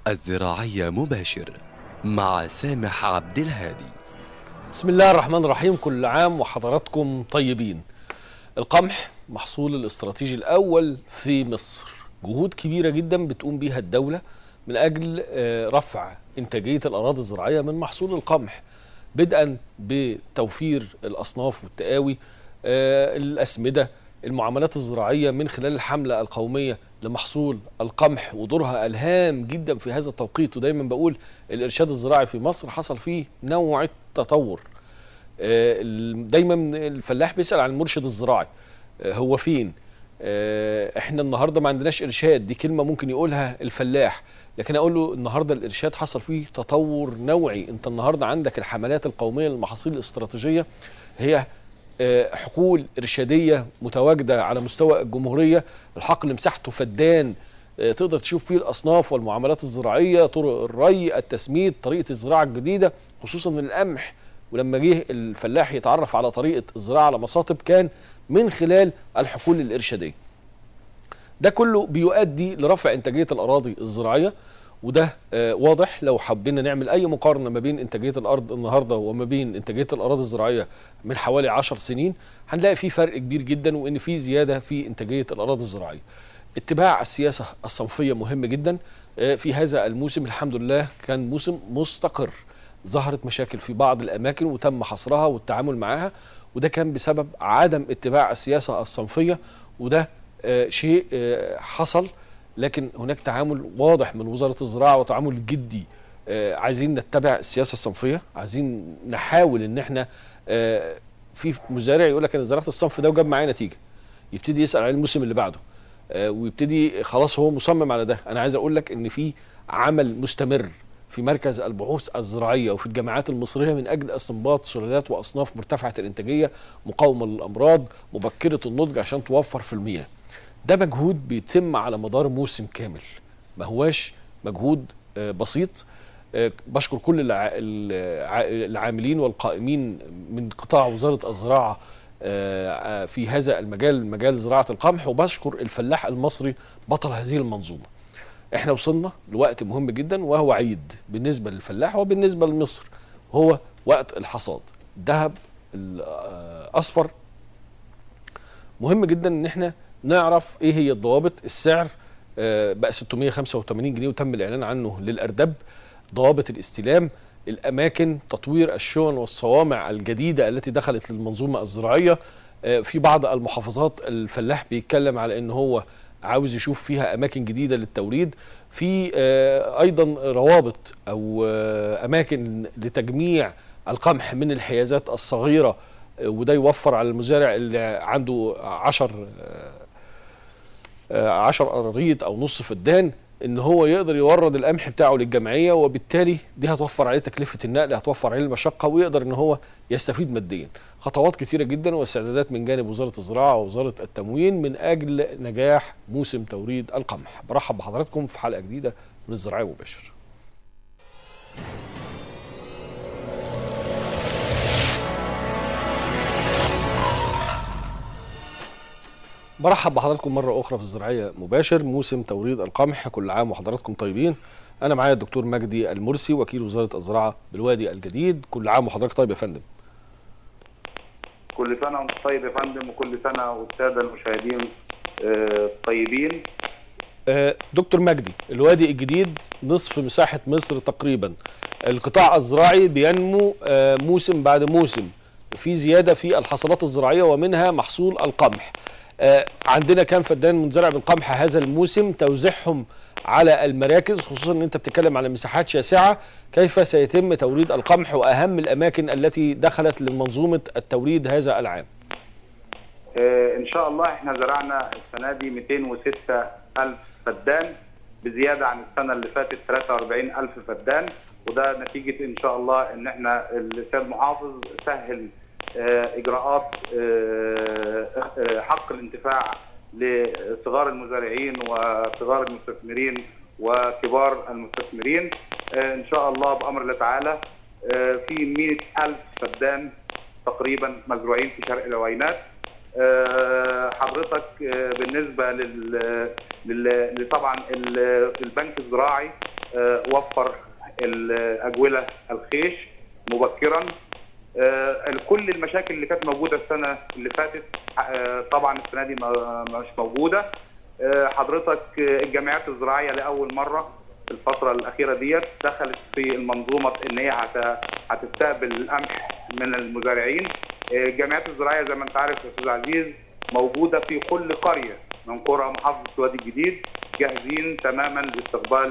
الزراعية مباشر مع سامح عبد الهادي بسم الله الرحمن الرحيم كل عام وحضراتكم طيبين القمح محصول الاستراتيجي الأول في مصر جهود كبيرة جدا بتقوم بيها الدولة من أجل آه، رفع إنتاجية الأراضي الزراعية من محصول القمح بدءا بتوفير الأصناف والتقاوي آه، الأسمدة المعاملات الزراعية من خلال الحملة القومية لمحصول القمح ودورها ألهام جدا في هذا التوقيت ودايما بقول الإرشاد الزراعي في مصر حصل فيه نوع تطور آه، ال- دايما الفلاح بيسأل عن المرشد الزراعي آه، هو فين آه، احنا النهارده ما عندناش ارشاد دي كلمه ممكن يقولها الفلاح لكن اقول له النهارده الارشاد حصل فيه تطور نوعي انت النهارده عندك الحملات القوميه للمحاصيل الاستراتيجيه هي آه، حقول ارشاديه متواجده على مستوى الجمهوريه الحقل مساحته فدان آه، تقدر تشوف فيه الاصناف والمعاملات الزراعيه طرق الري التسميد طريقه الزراعه الجديده خصوصا القمح ولما جه الفلاح يتعرف على طريقه الزراعه على مصاطب كان من خلال الحقول الارشاديه ده كله بيؤدي لرفع انتاجيه الاراضي الزراعيه وده آه واضح لو حبينا نعمل اي مقارنه ما بين انتاجيه الارض النهارده وما بين انتاجيه الاراضي الزراعيه من حوالي 10 سنين هنلاقي في فرق كبير جدا وان في زياده في انتاجيه الاراضي الزراعيه. اتباع السياسه الصنفيه مهم جدا آه في هذا الموسم الحمد لله كان موسم مستقر ظهرت مشاكل في بعض الاماكن وتم حصرها والتعامل معها وده كان بسبب عدم اتباع السياسه الصنفيه وده آه شيء آه حصل لكن هناك تعامل واضح من وزاره الزراعه وتعامل جدي آه عايزين نتبع السياسه الصنفيه عايزين نحاول ان احنا آه في مزارع يقول لك انا زرعت الصنف ده وجاب معايا نتيجه يبتدي يسال على الموسم اللي بعده آه ويبتدي خلاص هو مصمم على ده انا عايز اقول لك ان في عمل مستمر في مركز البحوث الزراعيه وفي الجامعات المصريه من اجل استنباط سلالات واصناف مرتفعه الانتاجيه مقاومه للامراض مبكره النضج عشان توفر في المياه ده مجهود بيتم على مدار موسم كامل ما هواش مجهود آه، بسيط آه، بشكر كل الع- الع- العاملين والقائمين من قطاع وزاره الزراعه آه، آه، في هذا المجال مجال زراعه القمح وبشكر الفلاح المصري بطل هذه المنظومه احنا وصلنا لوقت مهم جدا وهو عيد بالنسبه للفلاح وبالنسبه لمصر هو وقت الحصاد الذهب الاصفر مهم جدا ان احنا نعرف ايه هي الضوابط السعر آه، بقى 685 جنيه وتم الاعلان عنه للاردب ضوابط الاستلام الاماكن تطوير الشون والصوامع الجديده التي دخلت للمنظومه الزراعيه آه، في بعض المحافظات الفلاح بيتكلم على ان هو عاوز يشوف فيها اماكن جديده للتوريد في آه، ايضا روابط او آه، اماكن لتجميع القمح من الحيازات الصغيره آه، وده يوفر على المزارع اللي عنده عشر آه، عشر قراريط او نص فدان ان هو يقدر يورد القمح بتاعه للجمعيه وبالتالي دي هتوفر عليه تكلفه النقل هتوفر عليه المشقه ويقدر ان هو يستفيد ماديا خطوات كثيره جدا واستعدادات من جانب وزاره الزراعه ووزاره التموين من اجل نجاح موسم توريد القمح برحب بحضراتكم في حلقه جديده من الزراعه مباشر برحب بحضراتكم مرة أخرى في الزراعية مباشر موسم توريد القمح كل عام وحضراتكم طيبين أنا معايا الدكتور مجدي المرسي وكيل وزارة الزراعة بالوادي الجديد كل عام وحضرتك طيب يا فندم كل سنة وانت طيب يا فندم وكل سنة والسادة المشاهدين آه، طيبين آه، دكتور مجدي الوادي الجديد نصف مساحة مصر تقريبا القطاع الزراعي بينمو آه، موسم بعد موسم في زيادة في الحصلات الزراعية ومنها محصول القمح آه، عندنا كام فدان منزرع بالقمح هذا الموسم توزيعهم على المراكز خصوصا ان انت بتتكلم على مساحات شاسعة كيف سيتم توريد القمح واهم الاماكن التي دخلت لمنظومة التوريد هذا العام آه، ان شاء الله احنا زرعنا السنة دي 206 ألف فدان بزيادة عن السنة اللي فاتت 43 ألف فدان وده نتيجة ان شاء الله ان احنا السيد المحافظ سهل آه، اجراءات آه، آه، حق الانتفاع لصغار المزارعين وصغار المستثمرين وكبار المستثمرين آه، ان شاء الله بامر الله تعالى آه، في 100 الف فدان تقريبا مزروعين في شرق العوينات آه، حضرتك آه، بالنسبه لل لل- طبعا ال- البنك الزراعي آه، وفر الاجوله الخيش مبكرا آه، كل المشاكل اللي كانت موجوده السنه اللي فاتت آه، طبعا السنه دي ما- مش موجوده آه، حضرتك آه، الجمعيات الزراعيه لاول مره في الفتره الاخيره ديت دخلت في المنظومه ان هي هت- هتستقبل القمح من المزارعين آه، الجمعيات الزراعيه زي ما انت عارف يا استاذ عزيز موجوده في كل قريه من قرى محافظه وادي الجديد جاهزين تماما لاستقبال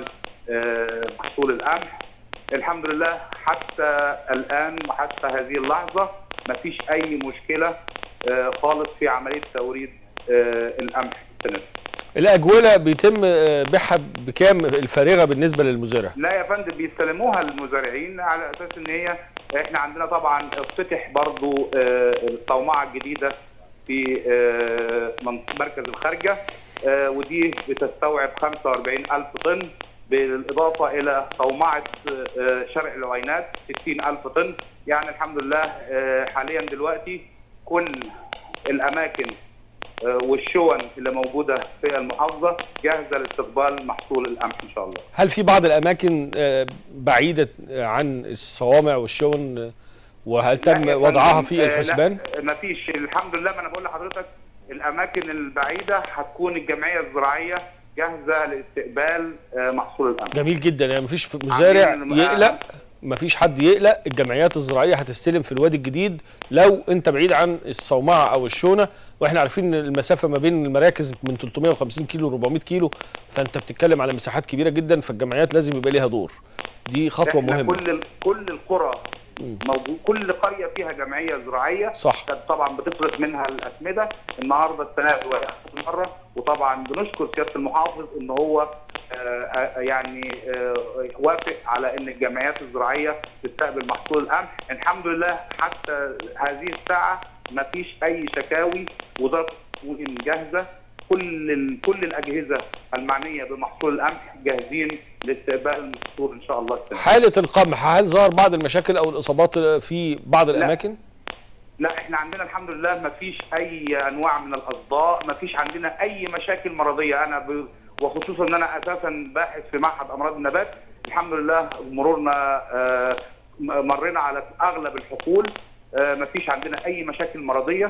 آه، محصول القمح الحمد لله حتى الان وحتى هذه اللحظه ما فيش اي مشكله آه، خالص في عمليه توريد آه، القمح السنه دي. الاجوله بيتم آه، بيعها بكام الفارغه بالنسبه للمزارع لا يا فندم بيستلموها المزارعين على اساس ان هي احنا عندنا طبعا افتتح برضو آه، الصومعه الجديده في آه، منط- مركز الخارجه آه، ودي بتستوعب 45 ألف طن بالإضافة إلى صومعة آه، شرق العوينات 60 ألف طن يعني الحمد لله آه، حاليا دلوقتي كل الأماكن آه، والشون اللي موجودة في المحافظة جاهزة لاستقبال محصول القمح إن شاء الله هل في بعض الاماكن آه، بعيده آه، عن الصوامع والشون آه، وهل لا تم يا وضعها فندم، في آه، الحسبان لا مفيش الحمد لله ما انا بقول لحضرتك الاماكن البعيده هتكون الجمعيه الزراعيه جاهزه لاستقبال آه، محصول القمح جميل جدا يعني مفيش مزارع عاملين- يقلق مفيش حد يقلق الجمعيات الزراعيه هتستلم في الوادي الجديد لو انت بعيد عن الصومعه او الشونه واحنا عارفين ان المسافه ما بين المراكز من 350 كيلو ل 400 كيلو فانت بتتكلم على مساحات كبيره جدا فالجمعيات لازم يبقى ليها دور دي خطوه احنا مهمه كل ال- كل القرى موجود كل قريه فيها جمعيه زراعيه صح. كانت طبعا بتصرف منها الاسمده النهارده السنه دي وهي أول مره وطبعا بنشكر سياده المحافظ ان هو آه، آه، يعني آه، وافق على ان الجمعيات الزراعيه تستقبل محصول القمح الحمد لله حتى هذه الساعه ما فيش اي شكاوي وزاره التموين جاهزه كل ال- كل الاجهزه المعنيه بمحصول القمح جاهزين لاستقبال المحصول ان شاء الله السنه حاله القمح هل ظهر بعض المشاكل او الاصابات في بعض الاماكن لا احنا عندنا الحمد لله ما فيش اي انواع من الاصداء ما فيش عندنا اي مشاكل مرضيه انا ب... وخصوصا ان انا اساسا باحث في معهد امراض النبات الحمد لله مرورنا آه، م- مرينا على اغلب الحقول آه، ما فيش عندنا اي مشاكل مرضيه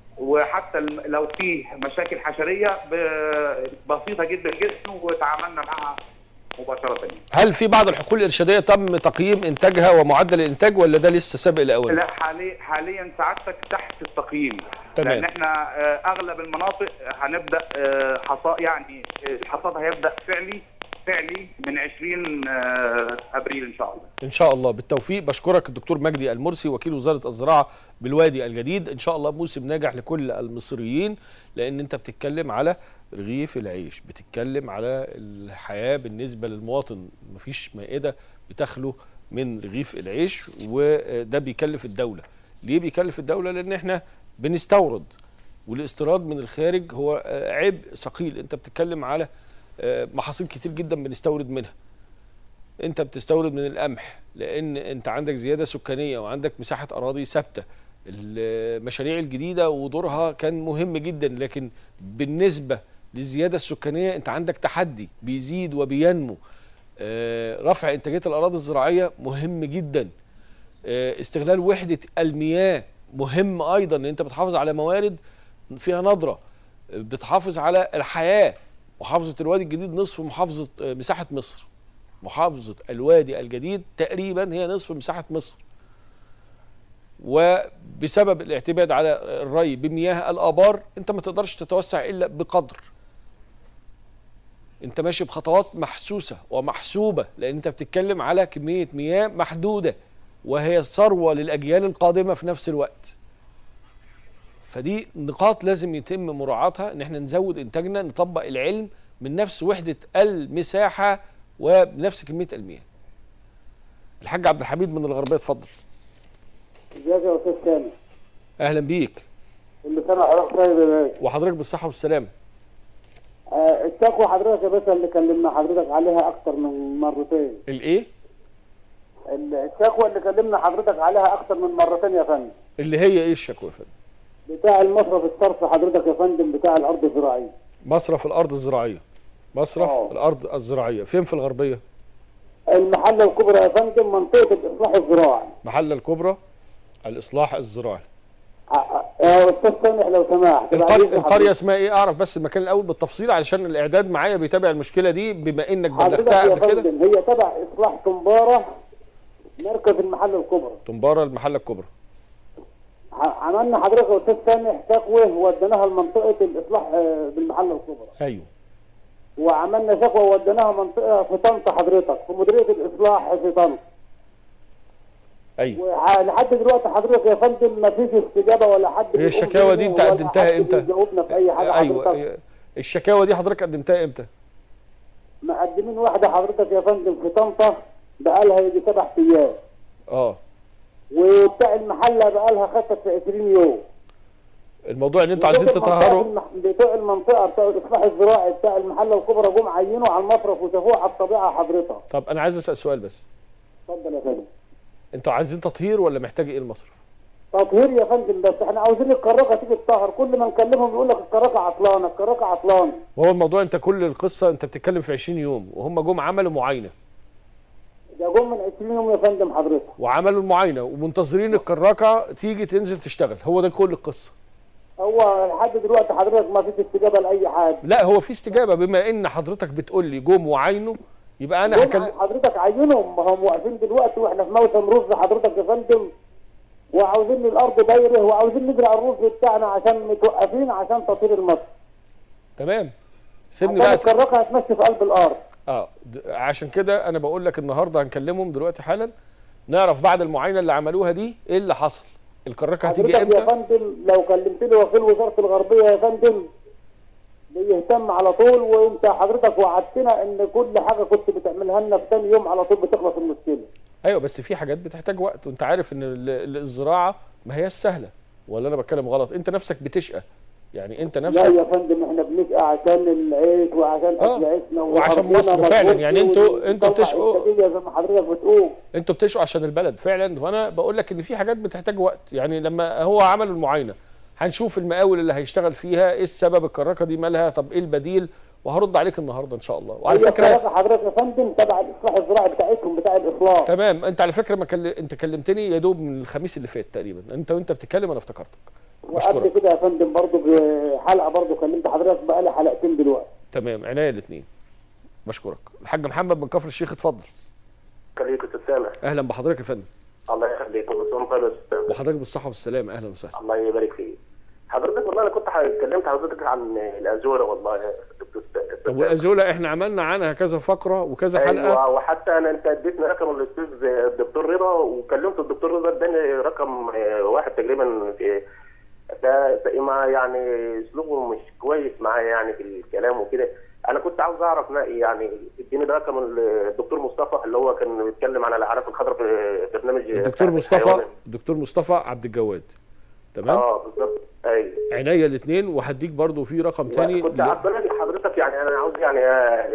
وحتى الم- لو في مشاكل حشريه ب- بسيطه جدا جدا وتعاملنا معها مباشره يعني. هل في بعض الحقول الارشاديه تم تقييم انتاجها ومعدل الانتاج ولا ده لسه سابق الاول لا حاليا حاليا سعادتك تحت التقييم تمام. لان احنا آه، اغلب المناطق هنبدا آه، حصاد يعني آه، الحصاد هيبدا فعلي فعلي من 20 آه، ابريل ان شاء الله ان شاء الله بالتوفيق بشكرك الدكتور مجدي المرسي وكيل وزاره الزراعه بالوادي الجديد ان شاء الله موسم ناجح لكل المصريين لان انت بتتكلم على رغيف العيش بتتكلم على الحياه بالنسبه للمواطن مفيش مائده بتخلو من رغيف العيش وده بيكلف الدوله ليه بيكلف الدوله لان احنا بنستورد والاستيراد من الخارج هو آه، عبء ثقيل انت بتتكلم على آه، محاصيل كتير جدا بنستورد منها انت بتستورد من القمح لان انت عندك زياده سكانيه وعندك مساحه اراضي ثابته المشاريع الجديده ودورها كان مهم جدا لكن بالنسبه للزياده السكانيه انت عندك تحدي بيزيد وبينمو آه، رفع انتاجيه الاراضي الزراعيه مهم جدا آه، استغلال وحده المياه مهم ايضا ان انت بتحافظ على موارد فيها نضره آه، بتحافظ على الحياه محافظه الوادي الجديد نصف محافظه آه، مساحه مصر محافظة الوادي الجديد تقريبا هي نصف مساحة مصر وبسبب الاعتماد على الري بمياه الآبار انت ما تقدرش تتوسع إلا بقدر انت ماشي بخطوات محسوسة ومحسوبة لأن انت بتتكلم على كمية مياه محدودة وهي ثروة للأجيال القادمة في نفس الوقت فدي نقاط لازم يتم مراعاتها ان احنا نزود انتاجنا نطبق العلم من نفس وحدة المساحة وبنفس كميه المياه. الحاج عبد الحميد من الغربيه اتفضل. ازيك يا استاذ كامل اهلا بيك اللي سامع حضرتك طيب يا باشا وحضرتك بالصحه والسلامه. آه، التقوى حضرتك يا باشا اللي كلمنا حضرتك عليها اكتر من مرتين الايه؟ ال- التقوى اللي كلمنا حضرتك عليها اكتر من مرتين يا فندم اللي هي ايه الشكوى يا فندم؟ بتاع المصرف الصرف حضرتك يا فندم بتاع الارض الزراعيه مصرف الارض الزراعيه. مصرف آه. الارض الزراعيه، فين في الغربيه؟ المحله الكبرى يا فندم منطقه الاصلاح الزراعي محل الكبرى الاصلاح الزراعي ع- ع- يا استاذ سامح لو سمحت بعد القرية, إذن القريه حضرتك. اسمها ايه اعرف بس المكان الاول بالتفصيل علشان الاعداد معايا بيتابع المشكله دي بما انك حضرتك بلغتها يا قبل كده فندم هي تبع اصلاح طنباره مركز المحله الكبرى تنباره المحله الكبرى ع- عملنا حضرتك يا استاذ سامح تقوى وديناها لمنطقه الاصلاح آه، بالمحله الكبرى ايوه وعملنا شكوى ووديناها منطقه في طنطا حضرتك في مديريه الاصلاح في طنطا ايوه ولحد دلوقتي حضرتك يا فندم ما فيش استجابه ولا حد هي بيقوم الشكاوى دي بينا انت ولا قدمتها حد امتى؟ بيجاوبنا في اي حاجه حضرتك ايوه الشكاوى دي حضرتك قدمتها امتى مقدمين واحده حضرتك يا فندم في طنطا بقالها يجي سبع ايام اه وبتاع المحله بقالها خدت في 20 يوم الموضوع ان انتوا عايزين بتوع المنطقة تطهروا المح- بتوع المنطقه بتوع الاصلاح الزراعي بتاع المحله الكبرى جم عينوا على المصرف وشافوه على الطبيعه حضرتك طب انا عايز اسال سؤال بس اتفضل يا فندم انتوا عايزين تطهير ولا محتاج ايه المصرف تطهير يا فندم بس احنا عاوزين الكراكه تيجي تطهر كل ما نكلمهم يقول لك الكراكه عطلانه الكراكه عطلانه وهو الموضوع انت كل القصه انت بتتكلم في 20 يوم وهم جم عملوا معاينه ده جم من 20 يوم يا فندم حضرتك وعملوا المعاينه ومنتظرين الكراكه تيجي تنزل تشتغل هو ده كل القصه هو لحد دلوقتي حضرتك ما فيش استجابه لاي حاجه لا هو في استجابه بما ان حضرتك بتقول لي جم وعاينوا يبقى انا جم هكلم حضرتك عينهم ما هم واقفين دلوقتي واحنا في موسم رز حضرتك يا فندم وعاوزين الارض دايره وعاوزين نزرع الرز بتاعنا عشان متوقفين عشان تطهير المصر تمام سيبني عشان بقى الكراكه هتمشي في قلب الارض اه د- عشان كده انا بقول لك النهارده هنكلمهم دلوقتي حالا نعرف بعد المعاينه اللي عملوها دي ايه اللي حصل الكراكه هتيجي حضرتك يا امتى فندم لو كلمت لي وكيل وزاره الغربيه يا فندم بيهتم على طول وانت حضرتك وعدتنا ان كل حاجه كنت بتعملها لنا في ثاني يوم على طول بتخلص المشكله ايوه بس في حاجات بتحتاج وقت وانت عارف ان ال- ال- الزراعه ما هي سهله ولا انا بتكلم غلط انت نفسك بتشقى يعني انت لا نفسك يا فندم احنا بنشقى عشان العيش وعشان آه، اكل عيشنا وعشان وأرضنا مصر مضغوط فعلا، يعني انتوا- انتوا ونطلع بتشقوا- إنتاجية زي ما حضرتك بتقول انتوا بتشقوا عشان البلد فعلا وانا بقول لك ان في حاجات بتحتاج وقت يعني لما هو عمل المعاينه هنشوف المقاول اللي هيشتغل فيها ايه السبب الكراكه دي مالها طب ايه البديل وهرد عليك النهارده ان شاء الله وعلى هي فكره الكراكة حضرتك يا فندم تبع الاصلاح الزراعي بتاعتهم بتاع الاصلاح تمام انت على فكره ما كل... انت كلمتني يا دوب من الخميس اللي فات تقريبا انت وانت بتتكلم انا افتكرتك وقبل بشكرك كده يا فندم برضه بحلقه برضه كلمت حضرتك بقالي حلقتين دلوقتي تمام عناية الاثنين بشكرك الحاج محمد من كفر الشيخ اتفضل خليك يا استاذ سامح اهلا بحضرتك يا فندم الله يخليك كل سنه وانت طيب يا استاذ سامح. وحضرتك بالصحه والسلامه اهلا وسهلا الله يبارك فيك حضرتك والله انا كنت كلمت حضرتك عن الازوره والله يا دكتور أستاذ طب سامح. والازوله احنا عملنا عنها كذا فقره وكذا حلقه ايوه وحتى انا انت اديتني رقم الاستاذ الدكتور رضا وكلمت الدكتور رضا اداني رقم آه، واحد تقريبا في ده ده ما يعني اسلوبه مش كويس معايا يعني في الكلام وكده انا كنت عاوز اعرف ما- يعني اديني رقم الدكتور مصطفى اللي هو كان بيتكلم عن الاعراف الخضراء في برنامج الدكتور بتاع مصطفى الحيوان. الدكتور مصطفى عبد الجواد تمام اه بالظبط ايوه عناية الاثنين وهديك برضو في رقم تاني كنت ل- عبد حضرتك يعني انا عاوز يعني آه،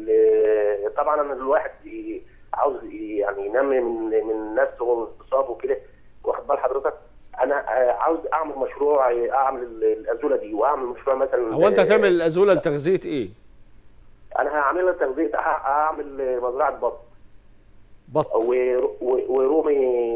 ال- طبعا انا الواحد ي- عاوز يعني ينمي من من نفسه والاقتصاد وكده واخد بال حضرتك انا آه، عاوز اعمل مشروع آه، اعمل ال- الازوله دي واعمل مشروع مثلا هو انت آه، هتعمل الازوله لتغذيه ايه انا هعملها تغذيه ه- هعمل مزرعه بط بط و- و- ورومي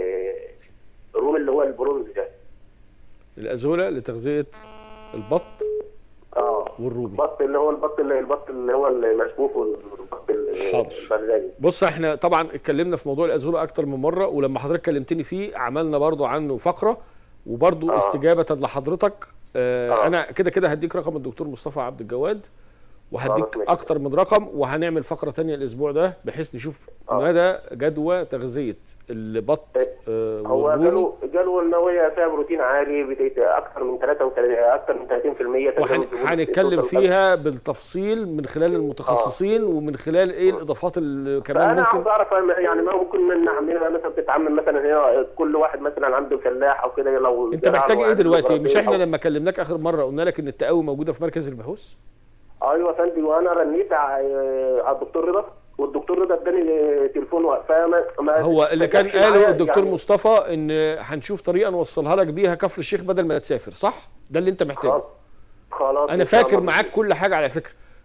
رومي اللي هو البرونز ده الازوله لتغذيه البط اه والرومي البط اللي هو البط اللي البط اللي هو المشبوك والبط حاضر. البرزاجي بص احنا طبعا اتكلمنا في موضوع الازوله اكتر من مره ولما حضرتك كلمتني فيه عملنا برضو عنه فقره وبرضو آه. استجابه لحضرتك اه آه. انا كده كده هديك رقم الدكتور مصطفى عبد الجواد وهديك خلاص ماشي. اكتر من رقم وهنعمل فقره تانية الاسبوع ده بحيث نشوف آه. مدى جدوى تغذيه البط آه هو والرومي قالوا قالوا ان هو فيها بروتين عالي بت- اكثر من 33 اكثر من 30% وهنتكلم فيها بالتفصيل من خلال المتخصصين ومن خلال ايه الاضافات اللي كمان فانا عاوز ممكن اعرف يعني ما ممكن نعملها مثلا تتعامل مثلا هنا كل واحد مثلا عنده فلاح او كده لو انت زرع محتاج له ايه دلوقتي عنده مش احنا أو- لما كلمناك اخر مره قلنا لك ان التقاوي موجوده في مركز البحوث ايوه يا فندم وانا رنيت ع- على الدكتور رضا والدكتور رضا اداني تليفون وقت فما ما هو اللي كان ما جابش قاله معايا الدكتور يعني. مصطفى ان هنشوف طريقه نوصلها لك بيها كفر الشيخ بدل ما تسافر صح ده اللي انت محتاجه خلاص خلاص انا إن شاء فاكر الله. معاك كل حاجه على فكره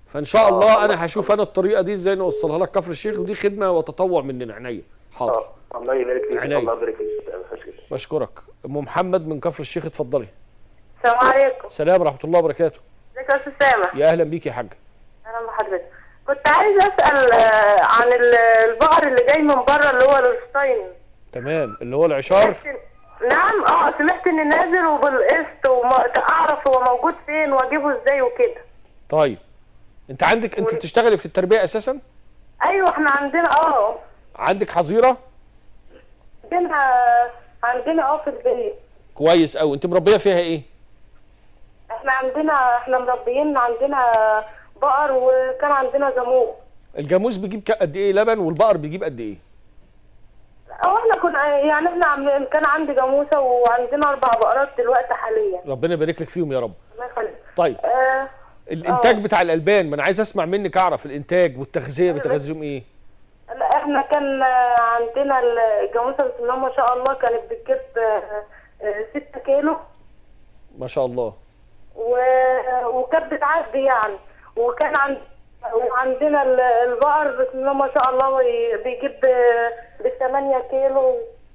فان شاء الله انا هشوف انا الطريقه دي ازاي نوصلها لك كفر الشيخ ودي خدمه وتطوع مننا عينيا حاضر آه، الله يبارك فيك عينيا. الله يبارك فيك بشكرك ام محمد من كفر الشيخ اتفضلي السلام عليكم سلام ورحمه الله وبركاته ازيك يا استاذ سامح يا اهلا بيك يا حاجه اهلا بحضرتك كنت عايز اسال آه، عن ال- البقر اللي جاي من بره اللي هو الهولشتاين تمام اللي هو العشار نعم اه سمعت ان نازل وبالقسط واعرف هو موجود فين واجيبه ازاي وكده طيب انت عندك انت بتشتغلي في التربيه اساسا ايوه احنا عندنا اه عندك حظيره عندنا عندنا اه في البيت كويس قوي انت مربيه فيها ايه احنا عندنا احنا مربيين عندنا بقر وكان عندنا جاموس الجاموس بيجيب ك- قد ايه لبن والبقر بيجيب قد ايه اه احنا كنا يعني احنا عاملين كان عندي جاموسه وعندنا اربع بقرات دلوقتي حاليا ربنا يبارك لك فيهم يا رب الله يخليك طيب آه الانتاج بتاع الالبان ما انا عايز اسمع منك اعرف الانتاج والتغذيه بتغذيهم ايه لا احنا كان آه، عندنا الجاموسه بسم الله ما شاء الله كانت بتجيب 6 كيلو ما شاء الله و- وكانت بتعدي يعني وكان عند وعندنا ال- البقر بسم الله ما شاء الله بي- بيجيب ب 8 كيلو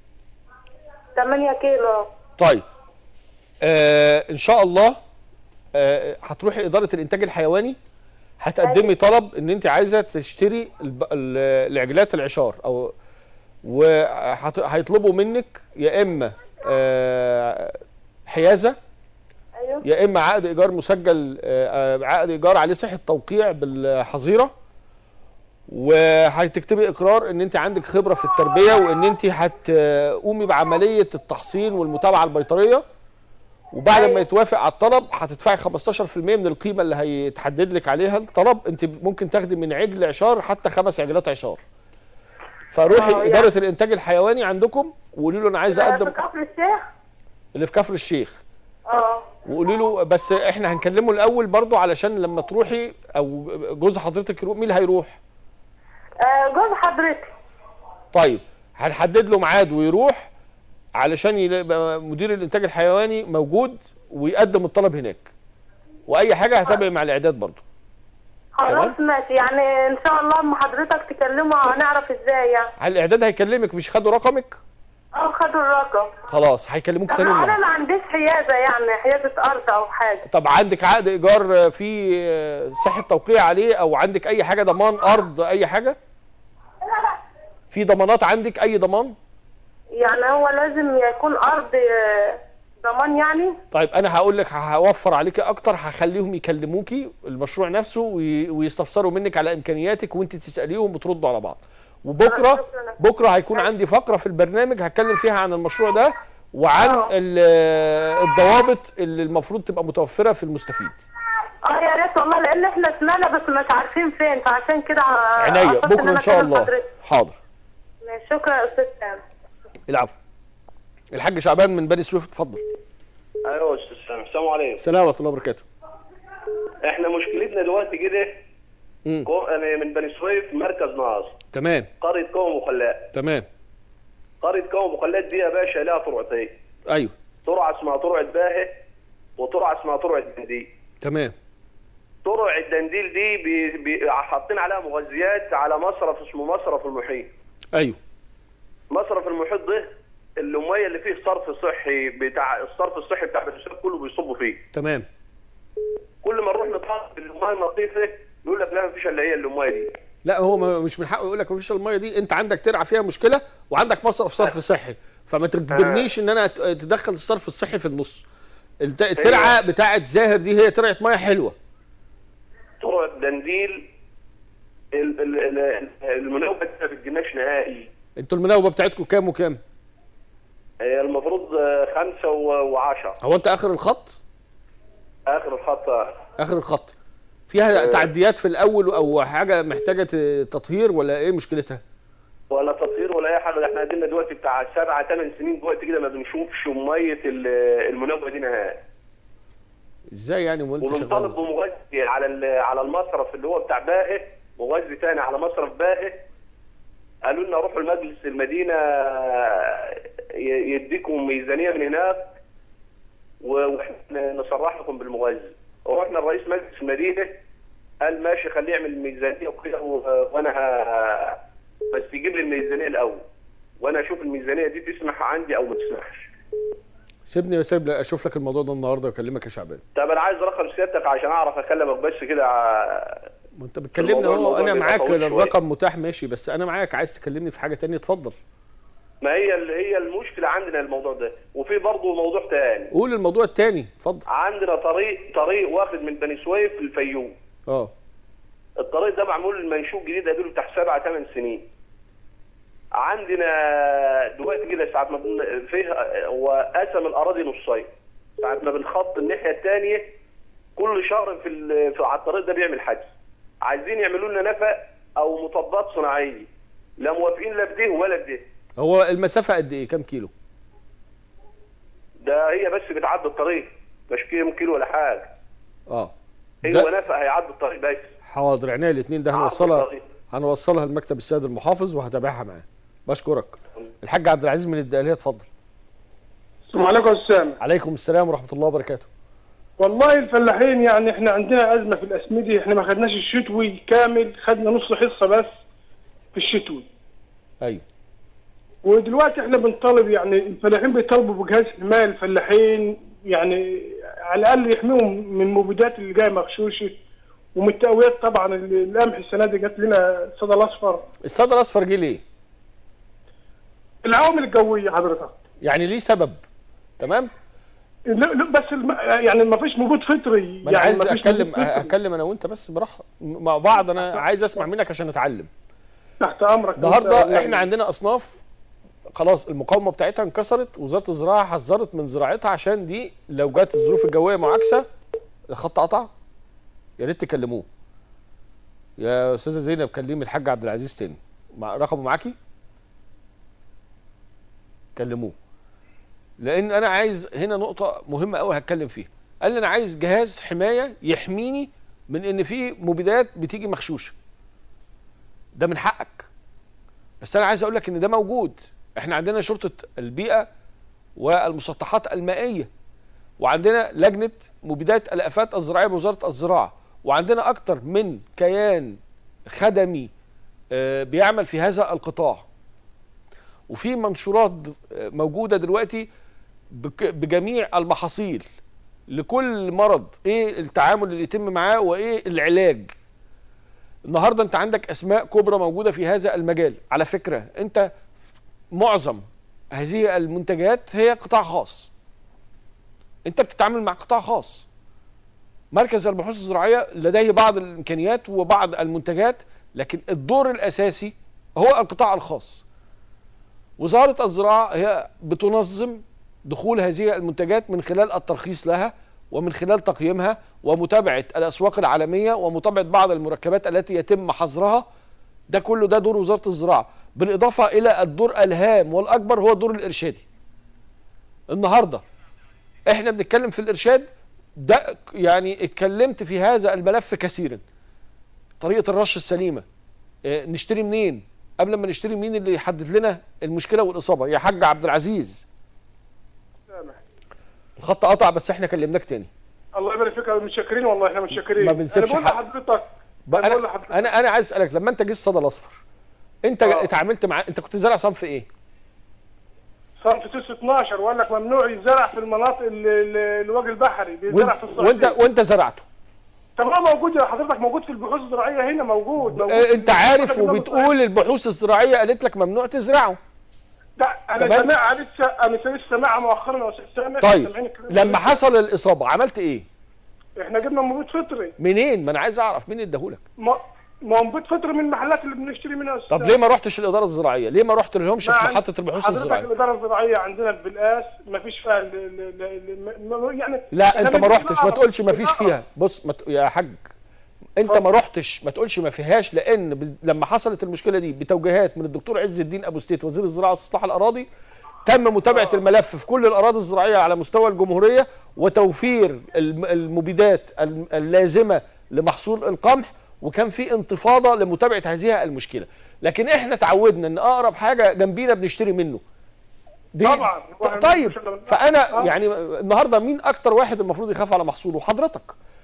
8 كيلو طيب آه ان شاء الله آه هتروحي اداره الانتاج الحيواني هتقدمي طلب ان انت عايزه تشتري الب... ال- العجلات العشار او وهيطلبوا منك يا اما آه حيازه ايوه يا اما عقد ايجار مسجل آه، آه، عقد ايجار عليه صحه توقيع بالحظيره وهتكتبي اقرار ان انت عندك خبره في التربيه وان انت هتقومي بعمليه التحصين والمتابعه البيطريه وبعد ما يتوافق على الطلب هتدفعي 15% من القيمه اللي هيتحدد لك عليها الطلب انت ممكن تاخدي من عجل عشار حتى خمس عجلات عشار فروحي آه، يعني- اداره الانتاج الحيواني عندكم وقولي له انا عايز في اقدم كفر الشيخ اللي في كفر الشيخ اه وقولي له بس احنا هنكلمه الاول برضو علشان لما تروحي او جوز حضرتك يروح مين اللي هيروح آه، جوز حضرتك طيب هنحدد له ميعاد ويروح علشان يبقى مدير الانتاج الحيواني موجود ويقدم الطلب هناك واي حاجه هتابع مع الاعداد برضو خلاص ماشي يعني ان شاء الله اما حضرتك تكلمه هنعرف ازاي يعني هل الاعداد هيكلمك مش خدوا رقمك اه خدوا الرقم خلاص هيكلموك طب تاني انا النهارده ما عنديش حيازه يعني حيازه ارض او حاجه طب عندك عقد ايجار فيه صحه توقيع عليه او عندك اي حاجه ضمان ارض اي حاجه في ضمانات عندك اي ضمان يعني هو لازم يكون ارض آه، ضمان يعني طيب انا هقول لك هوفر عليكي اكتر هخليهم يكلموكي المشروع نفسه وي- ويستفسروا منك على امكانياتك وانت تساليهم وتردوا على بعض وبكره شكراً. بكره هيكون عندي فقره في البرنامج هتكلم فيها عن المشروع ده وعن ال- الضوابط اللي المفروض تبقى متوفره في المستفيد اه يا ريت والله لان احنا سمعنا بس مش عارفين فين فعشان كده آه، عينيا قصدت بكره أنا ان شاء أكلم الله حضرتك. حاضر ماشي، شكرا يا استاذ سامي العفو الحاج شعبان من بني سويف اتفضل ايوه استاذ سامي السلام عليكم السلام ورحمه الله وبركاته احنا مشكلتنا دلوقتي كده مم. كو- انا من بني سويف مركز ناصر تمام قريه كوم وخلاء تمام قريه كوم وخلاء دي يا باشا لها طرعتين ايوه طرعه اسمها طرعه باهه وطرعه اسمها طرعه دنديل تمام طرع الدنديل دي بي بي حاطين عليها مغذيات على مصرف اسمه مصرف المحيط ايوه مصرف المحيط ده الميه اللي فيه صرف صحي بتاع الصرف الصحي بتاع بني سويف كله بيصبوا فيه تمام كل ما نروح نطلب الميه النظيفه يقول لك لا مفيش الا هي الميه دي لا هو ما- مش من حقه يقول لك مفيش الميه دي انت عندك ترعه فيها مشكله وعندك مصرف صرف صحي فما تجبرنيش ان انا أت- تدخل الصرف الصحي في النص الت- الترعه بتاعه زاهر دي هي ترعه ميه حلوه طرع الدنديل ال- ال- ال- المناوبه دي ما بتجيناش نهائي انتوا المناوبه بتاعتكم كام وكام هي المفروض آه، خمسة و- وعشرة هو انت اخر الخط آخر الخط آه. اخر الخط فيها تعديات في الاول او حاجه محتاجه ت- تطهير ولا ايه مشكلتها ولا تطهير ولا أي حاجة ده احنا قدمنا دلوقتي بتاع سبعة ثمان سنين دلوقتي كده ما بنشوفش مية ال- المناوبة دي نهائي ازاي يعني وانت وبنطالب شغال بمغذي على ال- على المصرف اللي هو بتاع باهه مغذي تاني على مصرف باهه قالوا لنا روحوا لمجلس المدينه ي- يديكم ميزانيه من هناك و- واحنا نصرح لكم بالمغذي ورحنا لرئيس مجلس المدينه قال ماشي خليه يعمل ميزانيه وكده و- وانا ه... بس يجيب لي الميزانيه الاول وانا اشوف الميزانيه دي تسمح عندي او ما تسمحش سيبني سيب اشوف لك الموضوع ده النهارده واكلمك يا شعبان طب انا عايز رقم سيادتك عشان اعرف اكلمك بس كده ع- ما انت بتكلمني الموضوع- اهو الموضوع انا بيبقى معاك طويل شوية. الرقم متاح ماشي بس انا معاك عايز تكلمني في حاجه تانية اتفضل ما هي ال- هي المشكله عندنا الموضوع ده وفي برضه موضوع تاني قول الموضوع التاني اتفضل عندنا طريق طريق واخد من بني سويف للفيوم اه الطريق ده معمول منشوق جديد اديله بتاع سبع ثمان سنين عندنا دلوقتي كده ساعة ما بن- فيه هو قسم الاراضي نصين ساعة ما بنخط الناحية الثانية كل شهر في, ال- في على الطريق ده بيعمل حجز عايزين يعملوا لنا نفق او مطبات صناعية لا موافقين لا بده ولا بده هو المسافه قد ايه كام كيلو ده هي بس بتعدي الطريق مش كيلو كيلو ولا حاجة اه هو ده نفق هيعدي الطريق بس حاضر عينيا الاثنين ده عرض هنوصلها الطريق. هنوصلها لمكتب السيد المحافظ وهتابعها معاه بشكرك الحاج عبد العزيز من الدقهليه اتفضل السلام عليكم يا استاذ عليكم السلام ورحمه الله وبركاته والله الفلاحين يعني احنا عندنا ازمه في الاسمده احنا ما خدناش الشتوي كامل خدنا نص حصه بس في الشتوي ايوه ودلوقتي احنا بنطالب يعني الفلاحين بيطالبوا بجهاز حمايه الفلاحين يعني على الاقل يحميهم من المبيدات اللي جايه مغشوشه ومن التقويات طبعا اللي- القمح السنه دي جات لنا الصدى الاصفر الصدى الاصفر جه ليه العوامل الجويه حضرتك يعني ليه سبب تمام لا لا بس الم... يعني ما فيش مبيد فطري ما انا يعني عايز مفيش اتكلم مبيد فطري. اتكلم انا وانت بس براحه مع بعض انا عايز اسمع منك عشان اتعلم تحت امرك النهارده احنا عندنا اصناف خلاص المقاومه بتاعتها انكسرت وزاره الزراعه حذرت من زراعتها عشان دي لو جت الظروف الجويه معاكسه الخط قطع يا ريت تكلموه يا استاذه زينب كلمي الحاج عبد العزيز تاني مع رقمه معاكي كلموه لان انا عايز هنا نقطه مهمه قوي هتكلم فيها قال لي انا عايز جهاز حمايه يحميني من ان في مبيدات بتيجي مغشوشه ده من حقك بس انا عايز اقول لك ان ده موجود احنا عندنا شرطه البيئه والمسطحات المائيه وعندنا لجنه مبيدات الافات الزراعيه بوزاره الزراعه وعندنا اكتر من كيان خدمي آه، بيعمل في هذا القطاع وفي منشورات آه، موجوده دلوقتي بك- بجميع المحاصيل لكل مرض ايه التعامل اللي يتم معاه وايه العلاج النهارده انت عندك اسماء كبرى موجوده في هذا المجال على فكره انت معظم هذه المنتجات هي قطاع خاص انت بتتعامل مع قطاع خاص مركز البحوث الزراعيه لديه بعض الامكانيات وبعض المنتجات لكن الدور الاساسي هو القطاع الخاص وزاره الزراعه هي بتنظم دخول هذه المنتجات من خلال الترخيص لها ومن خلال تقييمها ومتابعه الاسواق العالميه ومتابعه بعض المركبات التي يتم حظرها ده كله ده دور وزاره الزراعه بالاضافه الى الدور الهام والاكبر هو الدور الارشادي النهارده احنا بنتكلم في الارشاد ده يعني اتكلمت في هذا الملف كثيرا طريقه الرش السليمه اه، نشتري منين قبل ما نشتري مين اللي يحدد لنا المشكله والاصابه يا حاج عبد العزيز الخط قطع بس احنا كلمناك تاني الله يبارك فيك متشكرين والله احنا متشكرين ما بنسيبش انا بقول حق. لحضرتك بقى أنا بقول انا لحضرتك انا انا عايز اسالك لما انت جيت الصدى الاصفر انت آه. اتعاملت مع انت كنت زارع صنف ايه صنف تس 12 وقال لك ممنوع يزرع في المناطق ال- ال- الوجه البحري بيزرع في وانت الصعيد وانت, وانت زرعته طب ما موجود يا حضرتك موجود في البحوث الزراعيه هنا موجود, موجود اه، انت في- عارف في- في- وبتقول البحوث الزراعيه قالت لك ممنوع تزرعه لا انا تمام. سامعها لسه انا لسه سامعها مؤخرا يا استاذ سامح طيب سامعين الكلام ده. لما حصل الاصابه عملت ايه احنا جبنا مبيد فطري منين ما انا عايز اعرف مين اداهولك ما ما هو مبيد فطري من المحلات اللي بنشتري منها يا أستاذ طب ليه ما رحتش الاداره الزراعيه ليه ما رحت لهمش في ما عند- محطه البحوث حضرتك الزراعيه الاداره الزراعيه عندنا في بالقاس ما فيش فيها ال- ال- ال- ال- يعني لا انت ما أنا رحتش ما بنعرف- تقولش ما فيش بنعرف. فيها بص ما ت... يا حاج انت ما رحتش ما تقولش ما فيهاش لان ب... لما حصلت المشكله دي بتوجيهات من الدكتور عز الدين ابو ستيت وزير الزراعه واستصلاح الاراضي تم متابعه الملف في كل الاراضي الزراعيه على مستوى الجمهوريه وتوفير الم- المبيدات الم- اللازمه لمحصول القمح وكان في انتفاضه لمتابعه هذه المشكله لكن احنا تعودنا ان اقرب حاجه جنبينا بنشتري منه دي طبعاً. طيب فانا آه. يعني النهارده مين اكتر واحد المفروض يخاف على محصوله حضرتك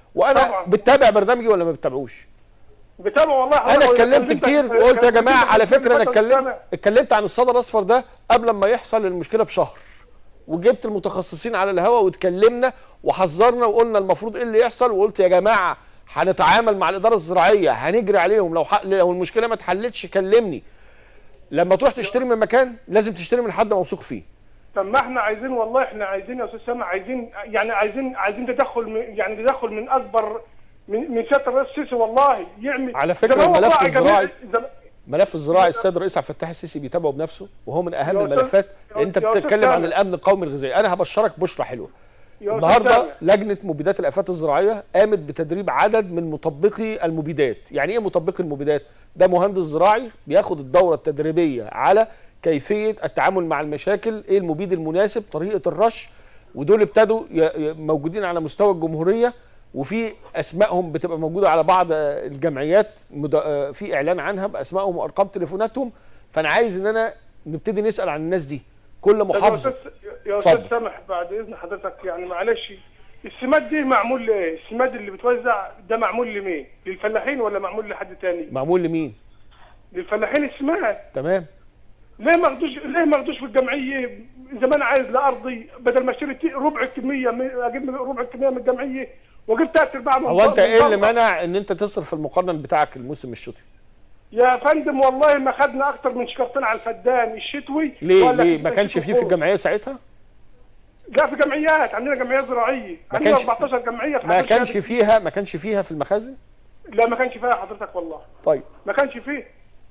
وانا طبعاً. بتتابع برنامجي ولا ما بتتابعوش بتابع والله انا حضرتك اتكلمت كلمتك- كتير وقلت يا جماعه على فكره انا كلمتك اتكلمت سنة. اتكلمت عن الصدى الاصفر ده قبل ما يحصل المشكله بشهر وجبت المتخصصين على الهواء واتكلمنا وحذرنا وقلنا المفروض ايه اللي يحصل وقلت يا جماعه هنتعامل مع الاداره الزراعيه هنجري عليهم لو ح... لو المشكله ما اتحلتش كلمني لما تروح تشتري من مكان لازم تشتري من حد موثوق فيه طب ما احنا عايزين والله احنا عايزين يا استاذ سامع عايزين يعني عايزين عايزين تدخل من يعني تدخل من اكبر من من سياده الرئيس السيسي والله يعمل على فكرة زي ما هو الملف راعي جميع- الزراعي- زي- ملف الزراعي السيد الرئيس عبد الفتاح السيسي بيتابعه بنفسه وهو من اهم يا أستاذ- الملفات يا- انت يا أستاذ بتتكلم عن سامح. الامن القومي الغذائي انا هبشرك بشرى حلوه يا أستاذ النهارده سامح. لجنه مبيدات الافات الزراعيه قامت بتدريب عدد من مطبقي المبيدات يعني ايه مطبقي المبيدات ده مهندس زراعي بياخد الدوره التدريبيه على كيفيه التعامل مع المشاكل ايه المبيد المناسب طريقه الرش ودول ابتدوا ي- ي- موجودين على مستوى الجمهوريه وفي اسمائهم بتبقى موجوده على بعض آه، الجمعيات مد- آه، في اعلان عنها باسمائهم وارقام تليفوناتهم فانا عايز ان انا نبتدي نسال عن الناس دي كل طب يا محافظه استاذ يا استاذ اتفضل. سامح بعد اذن حضرتك يعني معلش السماد دي معمول لايه؟ السماد اللي بتوزع ده معمول لمين؟ للفلاحين ولا معمول لحد تاني؟ معمول لمين للفلاحين السماد تمام ليه ما اخدوش ليه ما اخدوش في الجمعيه اذا ما انا عايز لارضي بدل ما اشتري تي- ربع الكميه من- اجيب من ربع الكميه من الجمعيه واجيب ثلاث ارباع من هو انت من ايه اللي بره. منع ان انت تصرف المقنن بتاعك الموسم الشتوي يا فندم والله ما خدنا اكتر من شكرتين على الفدان الشتوي ليه ولا ليه في ما كانش فيه في الجمعيه ساعتها لا في جمعيات عندنا جمعيات زراعيه ما عندنا كانش- 14 جمعيه في ما حداشر كانش شهر. فيها ما كانش فيها في المخازن لا ما كانش فيها حضرتك والله طيب ما كانش فيه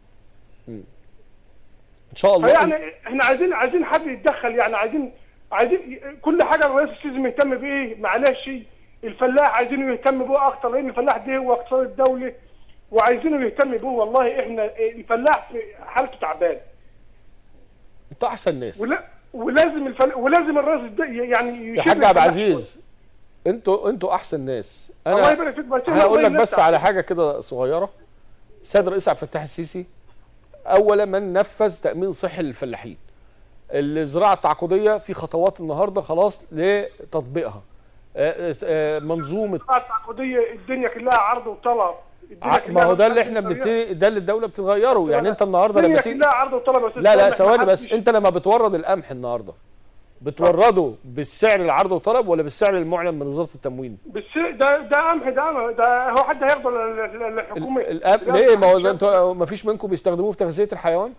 ان شاء الله فيعني احنا عايزين عايزين حد يتدخل يعني عايزين عايزين كل حاجه الرئيس السيسي مهتم بايه معلش الفلاح عايزينه يهتم بيه اكتر لان الفلاح ده هو اقتصاد الدوله وعايزينه يهتم بيه والله احنا الفلاح في حالته تعبان انت احسن ناس ولا ولازم الفل... ولازم الرئيس ده يعني يا يشيل حاج عبد الفلاح العزيز انتوا انتوا احسن ناس الله انا يبارك فيك بس إحنا هقول لك والله بس نفتح. على حاجه كده صغيره السيد الرئيس عبد الفتاح السيسي اول من نفذ تامين صحي للفلاحين الزراعه التعاقديه في خطوات النهارده خلاص لتطبيقها آه، آه، منظومه الزراعة التعاقديه الدنيا كلها عرض وطلب الدنيا ع- كلها ما هو ده اللي بتغير. احنا بنبتدي ده اللي الدوله بتغيره يعني انت النهارده لما الدنيا تيجي كلها عرض وطلب يا أستاذ لا لا سامح، ثواني ما بس حدش- انت لما بتورد القمح النهارده بتورده بالسعر العرض وطلب ولا بالسعر المعلن من وزاره التموين؟ بس ده ده قمح ده قمح ده هو حد هياخده لل- لل- للحكومه الأم... لا، ليه ما هو محدش ده انتوا ما فيش منكم بيستخدموه في تغذيه الحيوان؟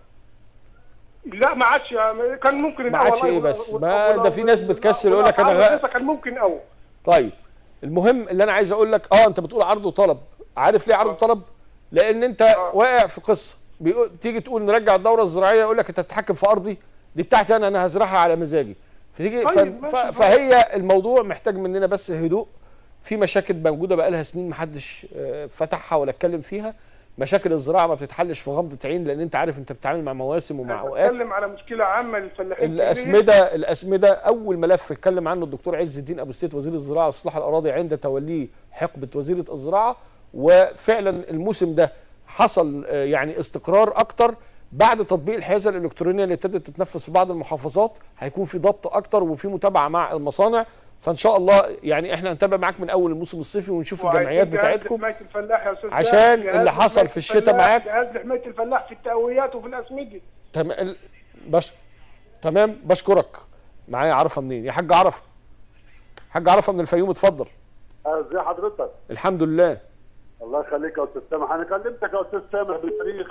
لا ما عادش كان ممكن ما الأول عادش والله ايه وال- بس؟ وال- ما وال- ده في ناس بتكسل يقول لك انا والأسعار غ... رخيصة كان ممكن قوي طيب المهم اللي انا عايز اقول لك اه انت بتقول عرض وطلب عارف ليه عرض وطلب؟ لان انت واقع في قصه بيقول تيجي تقول نرجع الدوره الزراعيه يقول لك انت تتحكم في ارضي دي بتاعتي انا انا هزرعها على مزاجي فتيجي ف... طيب، ف... ماشي. فهي الموضوع محتاج مننا بس هدوء في مشاكل موجوده بقالها سنين محدش آه، فتحها ولا اتكلم فيها مشاكل الزراعه ما بتتحلش في غمضه عين لان انت عارف انت بتتعامل مع مواسم ومع اوقات بتكلم على مشكله عامه للفلاحين الاسمده الاسمده اول ملف اتكلم عنه الدكتور عز الدين ابو السيد وزير الزراعه واصلاح الاراضي عند توليه حقبه وزيره الزراعه وفعلا الموسم ده حصل آه، يعني استقرار اكتر بعد تطبيق الحيازه الالكترونيه اللي ابتدت تتنفذ في بعض المحافظات هيكون في ضبط اكتر وفي متابعه مع المصانع فان شاء الله يعني احنا هنتابع معاك من اول الموسم الصيفي ونشوف الجمعيات بتاعتكم حمايه الفلاح يا استاذ عشان جهاز- جهاز اللي حصل لحماية في الشتاء الفلاح، معاك. جهاز لحمايه الفلاح في التقويات وفي الاسمده تمام بش... تمام بشكرك معايا عرفه منين يا حاج عرفه حاج عرفه من الفيوم اتفضل ازي حضرتك الحمد لله الله يخليك يا استاذ سامح انا كلمتك يا استاذ سامح بتاريخ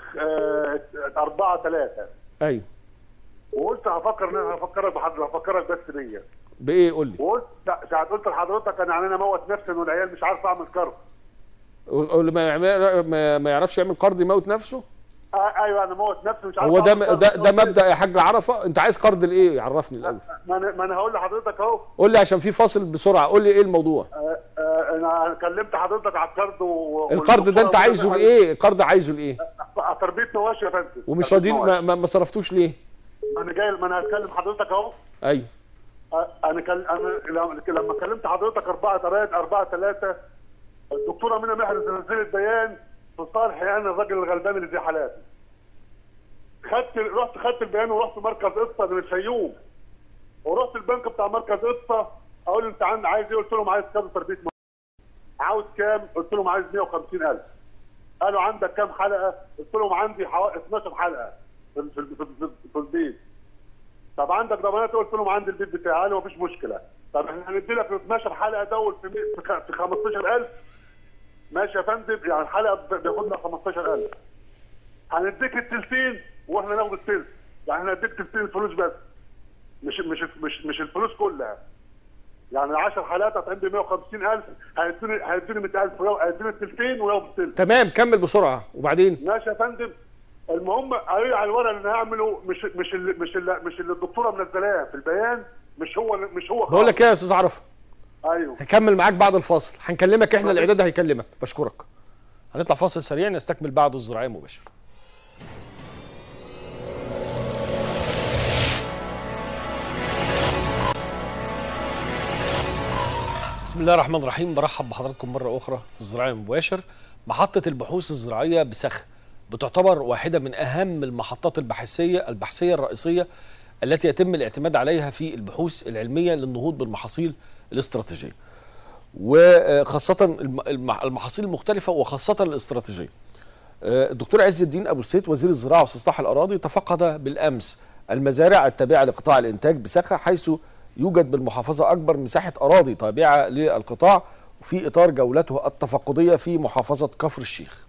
4 3 ايوه وقلت هفكر ان انا هفكرك بحضرتك هفكرك بس بيا بايه قول لي وقلت سا- ساعه قلت لحضرتك انا يعني انا اموت نفسي والعيال مش عارف اعمل كرب واللي ما يعمل- ما- ما يعرفش يعمل قرض يموت نفسه آه ايوه انا اموت نفسي مش عارف هو ده أعمل م- كرب. ده ده مبدا يا حاج عرفه انت عايز قرض لايه عرفني الاول ما انا ما انا هقول لحضرتك اهو قول لي عشان في فاصل بسرعه قول لي ايه الموضوع آه، آه، انا كلمت حضرتك على القرض و... القرض ده انت عايزه لايه القرض عايزه لايه آه، تربيه مواشي يا فندم ومش تربية راضيين مواشي. ما, ما, ما صرفتوش ليه ما انا جاي ما انا هتكلم حضرتك اهو ايوه آه، انا كل... انا لما- لما كلمت حضرتك 4 3 4 3 الدكتوره منى محرز نزلت بيان في صالح يعني الراجل الغلبان اللي زي حالاتي خدت رحت خدت البيان ورحت مركز قصه من الفيوم ورحت البنك بتاع مركز قصه اقول له انت عن عايز ايه قلت لهم عايز كذا تربيه مواشي. عاوز كام؟ قلت لهم عايز 150000 قالوا عندك كام حلقه؟ قلت لهم عندي حوالي 12 حلقه في في في, في, في البيت طب عندك ضمانات قلت لهم عندي البيت بتاعي قالوا مفيش مشكله طب احنا هندي لك 12 حلقه دول في مي- في خ- في 15000 ماشي يا فندم يعني الحلقه ب- بياخدنا 15000 هنديك التلتين واحنا ناخد التلت يعني هنديك تلتين الفلوس بس مش مش مش مش الفلوس كلها يعني 10 حلقات هتعمل ب 150000 هيدوني هيدوني 100000 ولو هيدوني التلتين ولو التلت تمام كمل بسرعه وبعدين ماشي يا فندم المهم قالوا على الورق اللي هعمله مش مش اللي مش اللي مش اللي الدكتوره منزلاه في البيان مش هو مش هو بقول لك ايه يا استاذ عرفه ايوه هكمل معاك بعد الفاصل هنكلمك احنا الاعداد هيكلمك بشكرك هنطلع فاصل سريع نستكمل بعده الزراعيه مباشر بسم الله الرحمن الرحيم برحب بحضراتكم مرة أخرى في الزراعة المباشر محطة البحوث الزراعية بسخ بتعتبر واحدة من أهم المحطات البحثية البحثية الرئيسية التي يتم الاعتماد عليها في البحوث العلمية للنهوض بالمحاصيل الاستراتيجية وخاصة الم- الم- المحاصيل المختلفة وخاصة الاستراتيجية آه، الدكتور عز الدين ابو السيد وزير الزراعه واستصلاح الاراضي تفقد بالامس المزارع التابعه لقطاع الانتاج بسخا حيث يوجد بالمحافظه اكبر مساحه اراضي تابعه للقطاع في اطار جولته التفقديه في محافظه كفر الشيخ.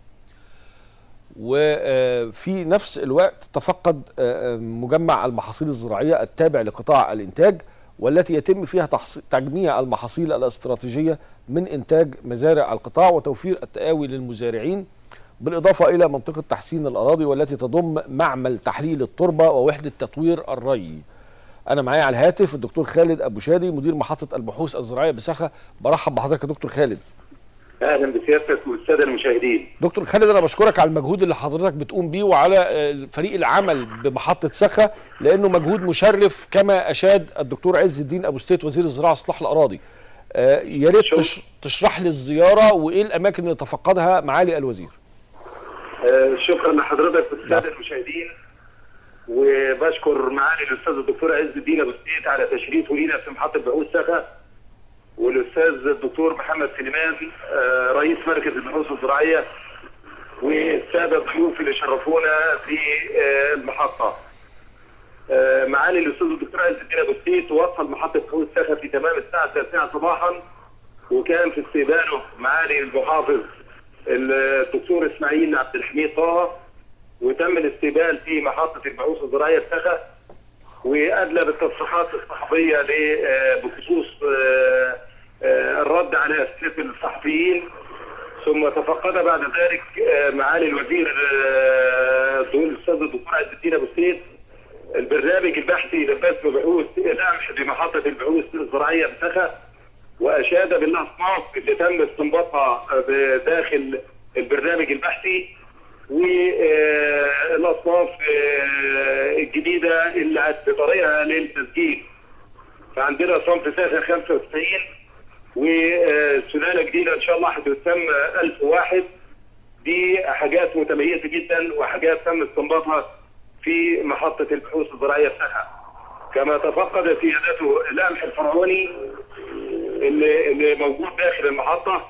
وفي نفس الوقت تفقد آه، آه، مجمع المحاصيل الزراعيه التابع لقطاع الانتاج والتي يتم فيها تحص- تجميع المحاصيل الاستراتيجيه من انتاج مزارع القطاع وتوفير التقاوي للمزارعين بالإضافة إلى منطقة تحسين الأراضي والتي تضم معمل تحليل التربة ووحدة تطوير الري أنا معايا على الهاتف الدكتور خالد أبو شادي مدير محطة البحوث الزراعية بسخة برحب بحضرتك يا دكتور خالد اهلا بسيادتك والساده المشاهدين دكتور خالد أنا بشكرك على المجهود اللي حضرتك بتقوم بيه وعلى آه، فريق العمل بمحطة سخة لأنه مجهود مشرف كما أشاد الدكتور عز الدين أبو السيد وزير الزراعة وإصلاح الأراضي آه، يا ريت شكراً. تش- تشرح لي الزيارة وإيه الأماكن اللي تفقدها معالي الوزير آه شكرا لحضرتك والساده المشاهدين وبشكر معالي الاستاذ الدكتور عز الدين ابو السيد على تشريفه لينا في محطه بحوث سخا والاستاذ الدكتور محمد سليمان آه رئيس مركز البحوث الزراعيه والساده الضيوف اللي شرفونا في آه المحطه. آه معالي الاستاذ الدكتور عز الدين ابو السيد وصل محطه بحوث سخا في تمام الساعه 9 صباحا وكان في استقباله معالي المحافظ الدكتور اسماعيل عبد الحميد طه وتم الاستقبال في محطه البحوث الزراعيه السخا وادلى بالتصريحات الصحفيه ل- آه، بخصوص آه، آه، الرد على اسئله الصحفيين ثم تفقد بعد ذلك آه، معالي الوزير آه، الاستاذ الدكتور عز الدين ابو السيد البرنامج البحثي لبث بحوث القمح بمحطه البحوث الزراعيه بسخا واشاد بالاصناف اللي تم استنباطها داخل البرنامج البحثي والاصناف الجديده اللي بطريقها للتسجيل فعندنا صنف ساخن 95 وسلاله جديده ان شاء الله هتسمى 1001 دي حاجات متميزه جدا وحاجات تم استنباطها في محطه البحوث الزراعيه بتاعها كما تفقد سيادته القمح الفرعوني اللي, اللي موجود داخل المحطه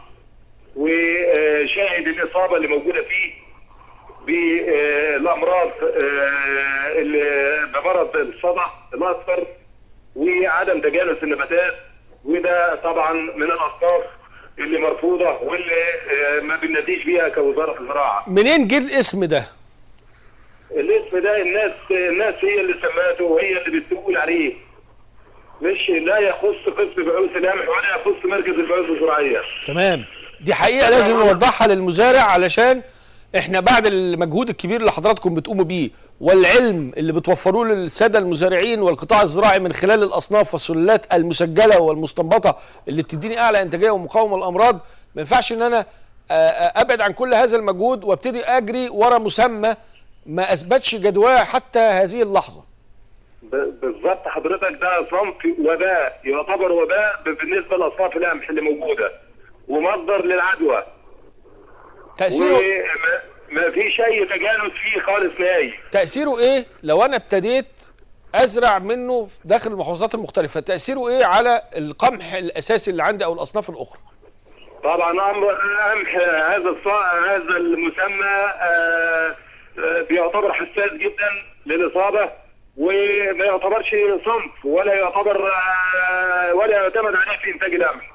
وشاهد الاصابه اللي موجوده فيه بالامراض آه، اللي بمرض الصدع الاصفر وعدم تجانس النباتات وده طبعا من الاصناف اللي مرفوضه واللي آه، ما بنناديش بيها كوزاره الزراعه. منين جه الاسم ده؟ الاسم ده الناس الناس هي اللي سماته وهي اللي بتقول عليه مش لا يخص قسم بحوث القمح ولا يخص مركز البحوث الزراعيه. تمام دي حقيقه لازم نوضحها للمزارع علشان احنا بعد المجهود الكبير اللي حضراتكم بتقوموا بيه والعلم اللي بتوفروه للساده المزارعين والقطاع الزراعي من خلال الاصناف والسلالات المسجله والمستنبطه اللي بتديني اعلى انتاجيه ومقاومه للامراض ما ينفعش ان انا آه، آه، ابعد عن كل هذا المجهود وابتدي اجري ورا مسمى ما اثبتش جدواه حتى هذه اللحظه ب- بالظبط حضرتك ده صنف وباء يعتبر وباء بالنسبه لاصناف القمح اللي موجوده ومصدر للعدوى تاثيره وما ما فيش اي تجانس فيه خالص نهائي تأثيره ايه لو انا ابتديت ازرع منه داخل المحافظات المختلفة تأثيره ايه على القمح الاساسي اللي عندي او الاصناف الاخرى طبعا امر قمح هذا الص- هذا المسمى آه، آه، بيعتبر حساس جدا للاصابه وما يعتبرش صنف ولا يعتبر آه، ولا يعتمد عليه في انتاج القمح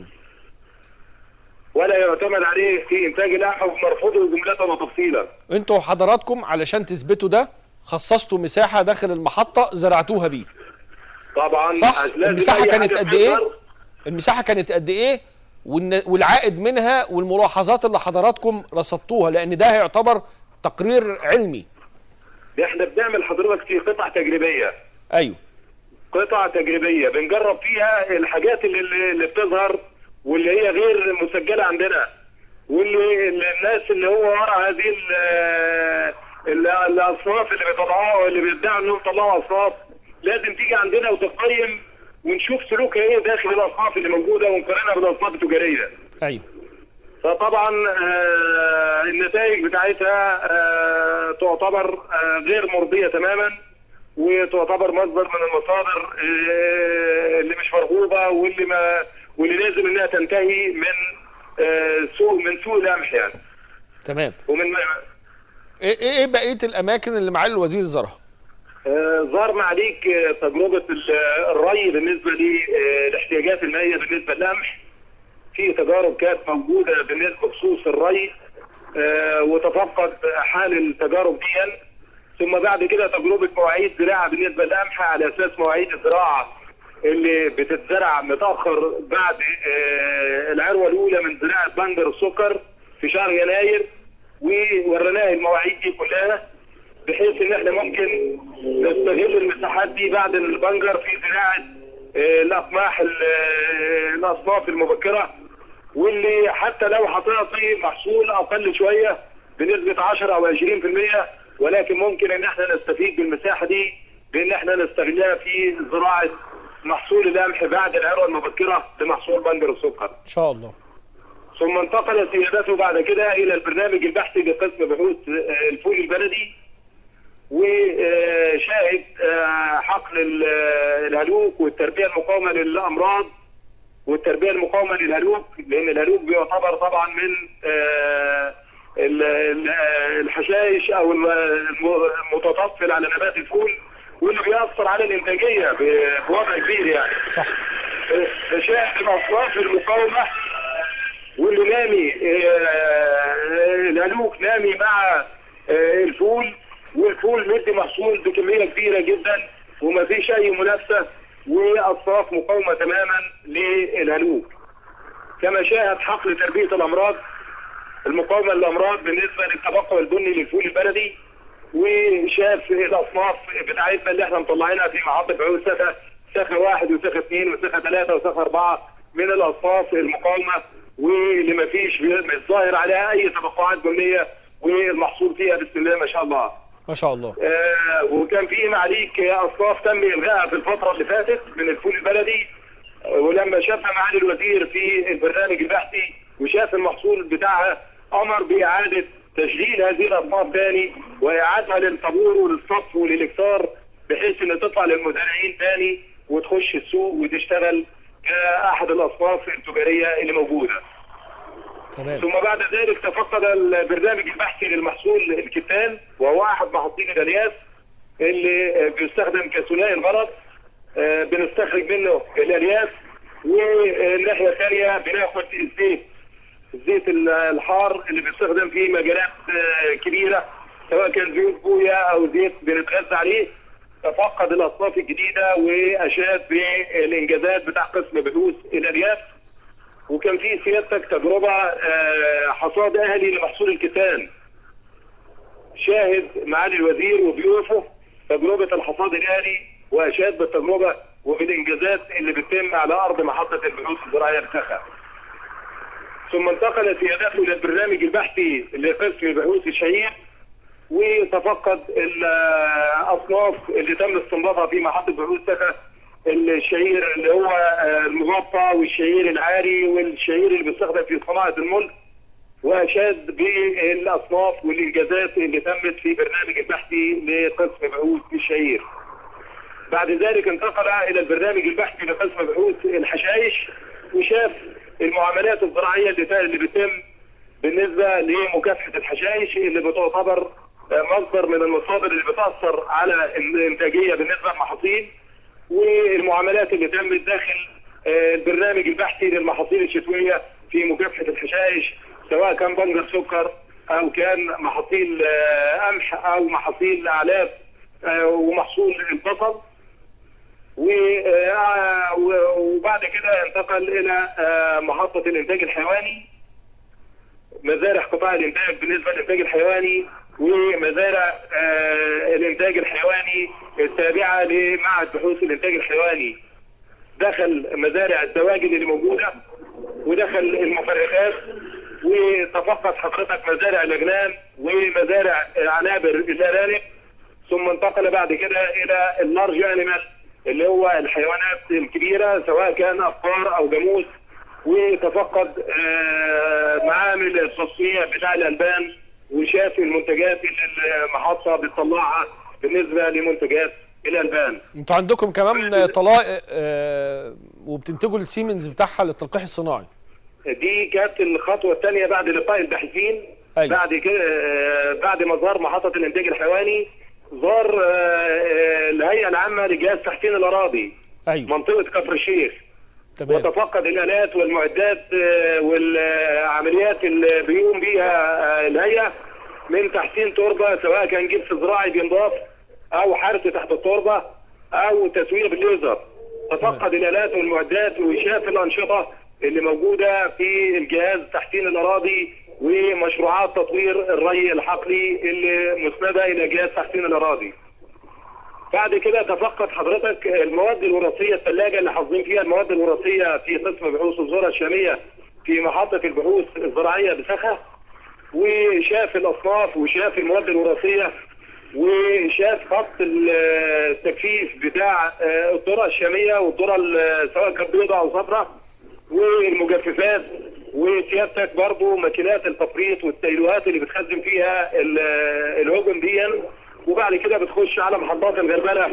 ولا يعتمد عليه في انتاج القمح ومرفوضه جمله وتفصيلا انتوا حضراتكم علشان تثبتوا ده خصصتوا مساحه داخل المحطه زرعتوها بيه طبعا صح لازم المساحه أي كانت حاجة قد ايه بتظهر المساحه كانت قد ايه والن- والعائد منها والملاحظات اللي حضراتكم رصدتوها لان ده هيعتبر تقرير علمي احنا بنعمل حضرتك في قطع تجريبيه ايوه قطع تجريبيه بنجرب فيها الحاجات اللي, اللي اللي بتظهر واللي هي غير مسجله عندنا واللي اللي الناس اللي هو ورا هذه ال- ال- الاصناف اللي بيطلعوها اللي بيدعوا انهم طلعوا اصناف لازم تيجي عندنا وتقيم ونشوف سلوكها ايه داخل الاصناف اللي موجوده ونقارنها بالاصناف التجاريه. ايوه فطبعا آه، النتائج بتاعتها آه، تعتبر آه، غير مرضية تماما وتعتبر مصدر من المصادر آه، اللي مش مرغوبة واللي ما واللي لازم انها تنتهي من آه، سوق من سوق القمح يعني تمام ومن ايه ايه إيه بقيه الاماكن اللي معالي الوزير زارها آه، ظهر معاليك آه، تجربة ال- الري بالنسبة لاحتياجات المائية بالنسبة للقمح في تجارب كانت موجودة بالنسبة بخصوص الري آه، وتفقد حال التجارب دي ثم بعد كده تجربة مواعيد زراعة بالنسبة للقمح على أساس مواعيد الزراعة اللي بتتزرع متأخر بعد آه، العروة الأولى من زراعة بنجر السكر في شهر يناير ووريناها المواعيد دي كلها بحيث ان احنا ممكن نستغل المساحات دي بعد البنجر في زراعه آه، الاقماح ال- آه، الاصناف المبكره واللي حتى لو هتعطي محصول اقل شويه بنسبه 10 او 20% ولكن ممكن ان احنا نستفيد بالمساحه دي بان احنا نستغلها في زراعه محصول القمح بعد العروه المبكره لمحصول بنجر السكر. ان شاء الله ثم انتقل سيادته بعد كده الى البرنامج البحثي لقسم بحوث آه، الفول البلدي وشاهد آه، حقل ال- آه، الهلوك والتربيه المقاومه للامراض والتربيه المقاومه للهلوك لان الهلوك بيعتبر طبعا من آه، ال- ال- آه، الحشائش او الم- الم- المتطفل على نبات الفول واللي بيأثر على الانتاجيه ب- بوضع كبير يعني. صح فشاهد الاصناف المقاومه واللي نامي آه، الهلوك نامي مع آه، الفول والفول مدي محصول بكميه كبيره جدا وما فيش اي منافسه واصناف مقاومه تماما للهلوك كما شاهد حقل تربيه الامراض المقاومه للامراض بالنسبه للتبقى البني للفول البلدي وشاف الاصناف بتاعتنا اللي احنا مطلعينها في محطه بعود سخه سخه واحد وسخه اثنين وسخه ثلاثه وسخه اربعه من الاصناف المقاومه واللي ما فيش مش ظاهر عليها اي تبقعات بنيه والمحصول فيها بسم الله ما شاء الله. ما شاء الله آه وكان في معاليك اصناف تم الغائها في الفتره اللي فاتت من الفول البلدي آه، ولما شافها معالي الوزير في البرنامج البحثي وشاف المحصول بتاعها امر باعاده تشغيل هذه الاصناف تاني واعادتها للطابور وللصف وللاكثار بحيث ان تطلع للمزارعين تاني وتخش السوق وتشتغل كاحد الاصناف التجاريه اللي موجوده. تمام ثم بعد ذلك تفقد البرنامج البحثي للمحصول الكتان وهو احد محاصيل الالياف اللي بيستخدم كثنائي الغرض آه، بنستخرج منه الالياف والناحيه الثانيه بناخد الزيت الزيت ال- الحار اللي بيستخدم في مجالات آه، كبيره سواء كان زيت بويا او زيت بنتغذى عليه تفقد الاصناف الجديده واشاد بالانجازات بتاع قسم بحوث الالياف وكان في سيادتك تجربه آه، حصاد اهلي لمحصول الكتان شاهد معالي الوزير وضيوفه تجربه الحصاد الاهلي واشاد بالتجربه وبالانجازات اللي بتتم على ارض محطه البحوث الزراعيه بسخا. ثم انتقل سيادته الى البرنامج البحثي لقسم بحوث الشهير وتفقد الاصناف اللي تم استنباطها في محطه بحوث سخا الشهير اللي هو آه، المغطى والشهير العاري والشهير اللي بيستخدم في صناعه الملك واشاد بالاصناف والانجازات اللي تمت في برنامج البحثي لقسم بحوث الشهير. بعد ذلك انتقل الى البرنامج البحثي لقسم بحوث الحشائش وشاف المعاملات الزراعيه اللي اللي بتتم بالنسبه لمكافحه الحشائش اللي بتعتبر مصدر من المصادر اللي بتاثر على الانتاجيه بالنسبه للمحاصيل والمعاملات اللي تمت داخل آه، البرنامج البحثي للمحاصيل الشتويه في مكافحه الحشائش سواء كان بنجر سكر او كان محاصيل آه، قمح او محاصيل اعلاف آه، ومحصول البصل و- آه، و- وبعد كده انتقل الى آه، محطه الانتاج الحيواني مزارع قطاع الانتاج بالنسبه للانتاج الحيواني ومزارع آه، الانتاج الحيواني التابعه لمعهد بحوث الانتاج الحيواني دخل مزارع الدواجن اللي موجوده ودخل المفرخات وتفقد حضرتك مزارع الاجنان ومزارع عنابر الارانب ثم انتقل بعد كده الى اللارج انيمال اللي هو الحيوانات الكبيره سواء كان ابقار او جاموس وتفقد آه، معامل التصنيع بتاع الالبان وشاف المنتجات اللي المحطه بتطلعها بالنسبه لمنتجات الالبان. انتوا عندكم كمان طلائق آه، وبتنتجوا السيمنز بتاعها للتلقيح الصناعي دي كانت الخطوه الثانيه بعد لقاء الباحثين أيوة. بعد كده آه، بعد ما زار محطه الانتاج الحيواني زار آه، آه، الهيئه العامه لجهاز تحسين الاراضي ايوه منطقه كفر الشيخ تمام وتفقد الالات والمعدات آه، والعمليات اللي بيقوم بيها آه، الهيئه من تحسين تربه سواء كان جبس زراعي بينضاف او حرث تحت التربه او تسويه بالليزر تفقد الالات والمعدات وشاف الانشطه اللي موجوده في الجهاز تحسين الاراضي ومشروعات تطوير الري الحقلي اللي مسنده الى جهاز تحسين الاراضي. بعد كده تفقد حضرتك المواد الوراثيه الثلاجه اللي حافظين فيها المواد الوراثيه في قسم بحوث الذره الشاميه في محطه البحوث الزراعيه بسخه وشاف الاصناف وشاف المواد الوراثيه وشاف خط التجفيف بتاع آه، الذره الشاميه والذره ال- سواء كانت بيضاء او صفراء والمجففات وسيادتك برضو ماكينات التفريط والتيلوهات اللي بتخزن فيها ال- الهجن دي وبعد كده بتخش على محطات الغربله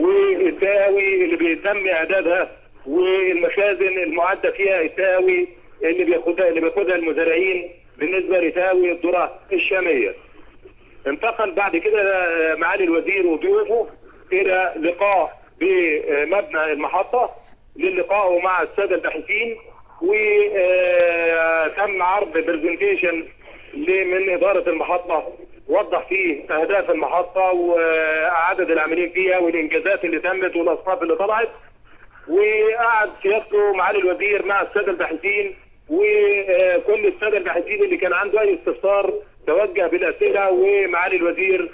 والتهوي اللي بيتم اعدادها والمخازن المعده فيها التهوي اللي بياخدها اللي بياخدها المزارعين بالنسبه لتهوي الذره الشاميه. انتقل بعد كده معالي الوزير وضيوفه الى لقاء بمبنى المحطه للقاء مع الساده الباحثين وتم عرض برزنتيشن من اداره المحطه وضح فيه اهداف المحطه وعدد العاملين فيها والانجازات اللي تمت والاصناف اللي طلعت وقعد سيادته معالي الوزير مع الساده الباحثين وكل الساده الباحثين اللي كان عنده اي استفسار توجه بالاسئله ومعالي الوزير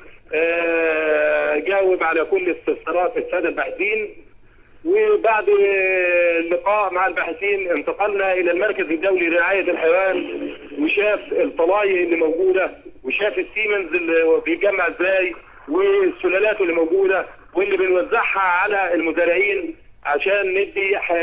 آه، جاوب على كل استفسارات الساده الباحثين وبعد اللقاء مع الباحثين انتقلنا الى المركز الدولي لرعايه الحيوان وشاف الطلايق اللي موجوده وشاف السيمنز اللي بيتجمع ازاي والسلالات اللي موجوده واللي بنوزعها على المزارعين عشان ندي ح-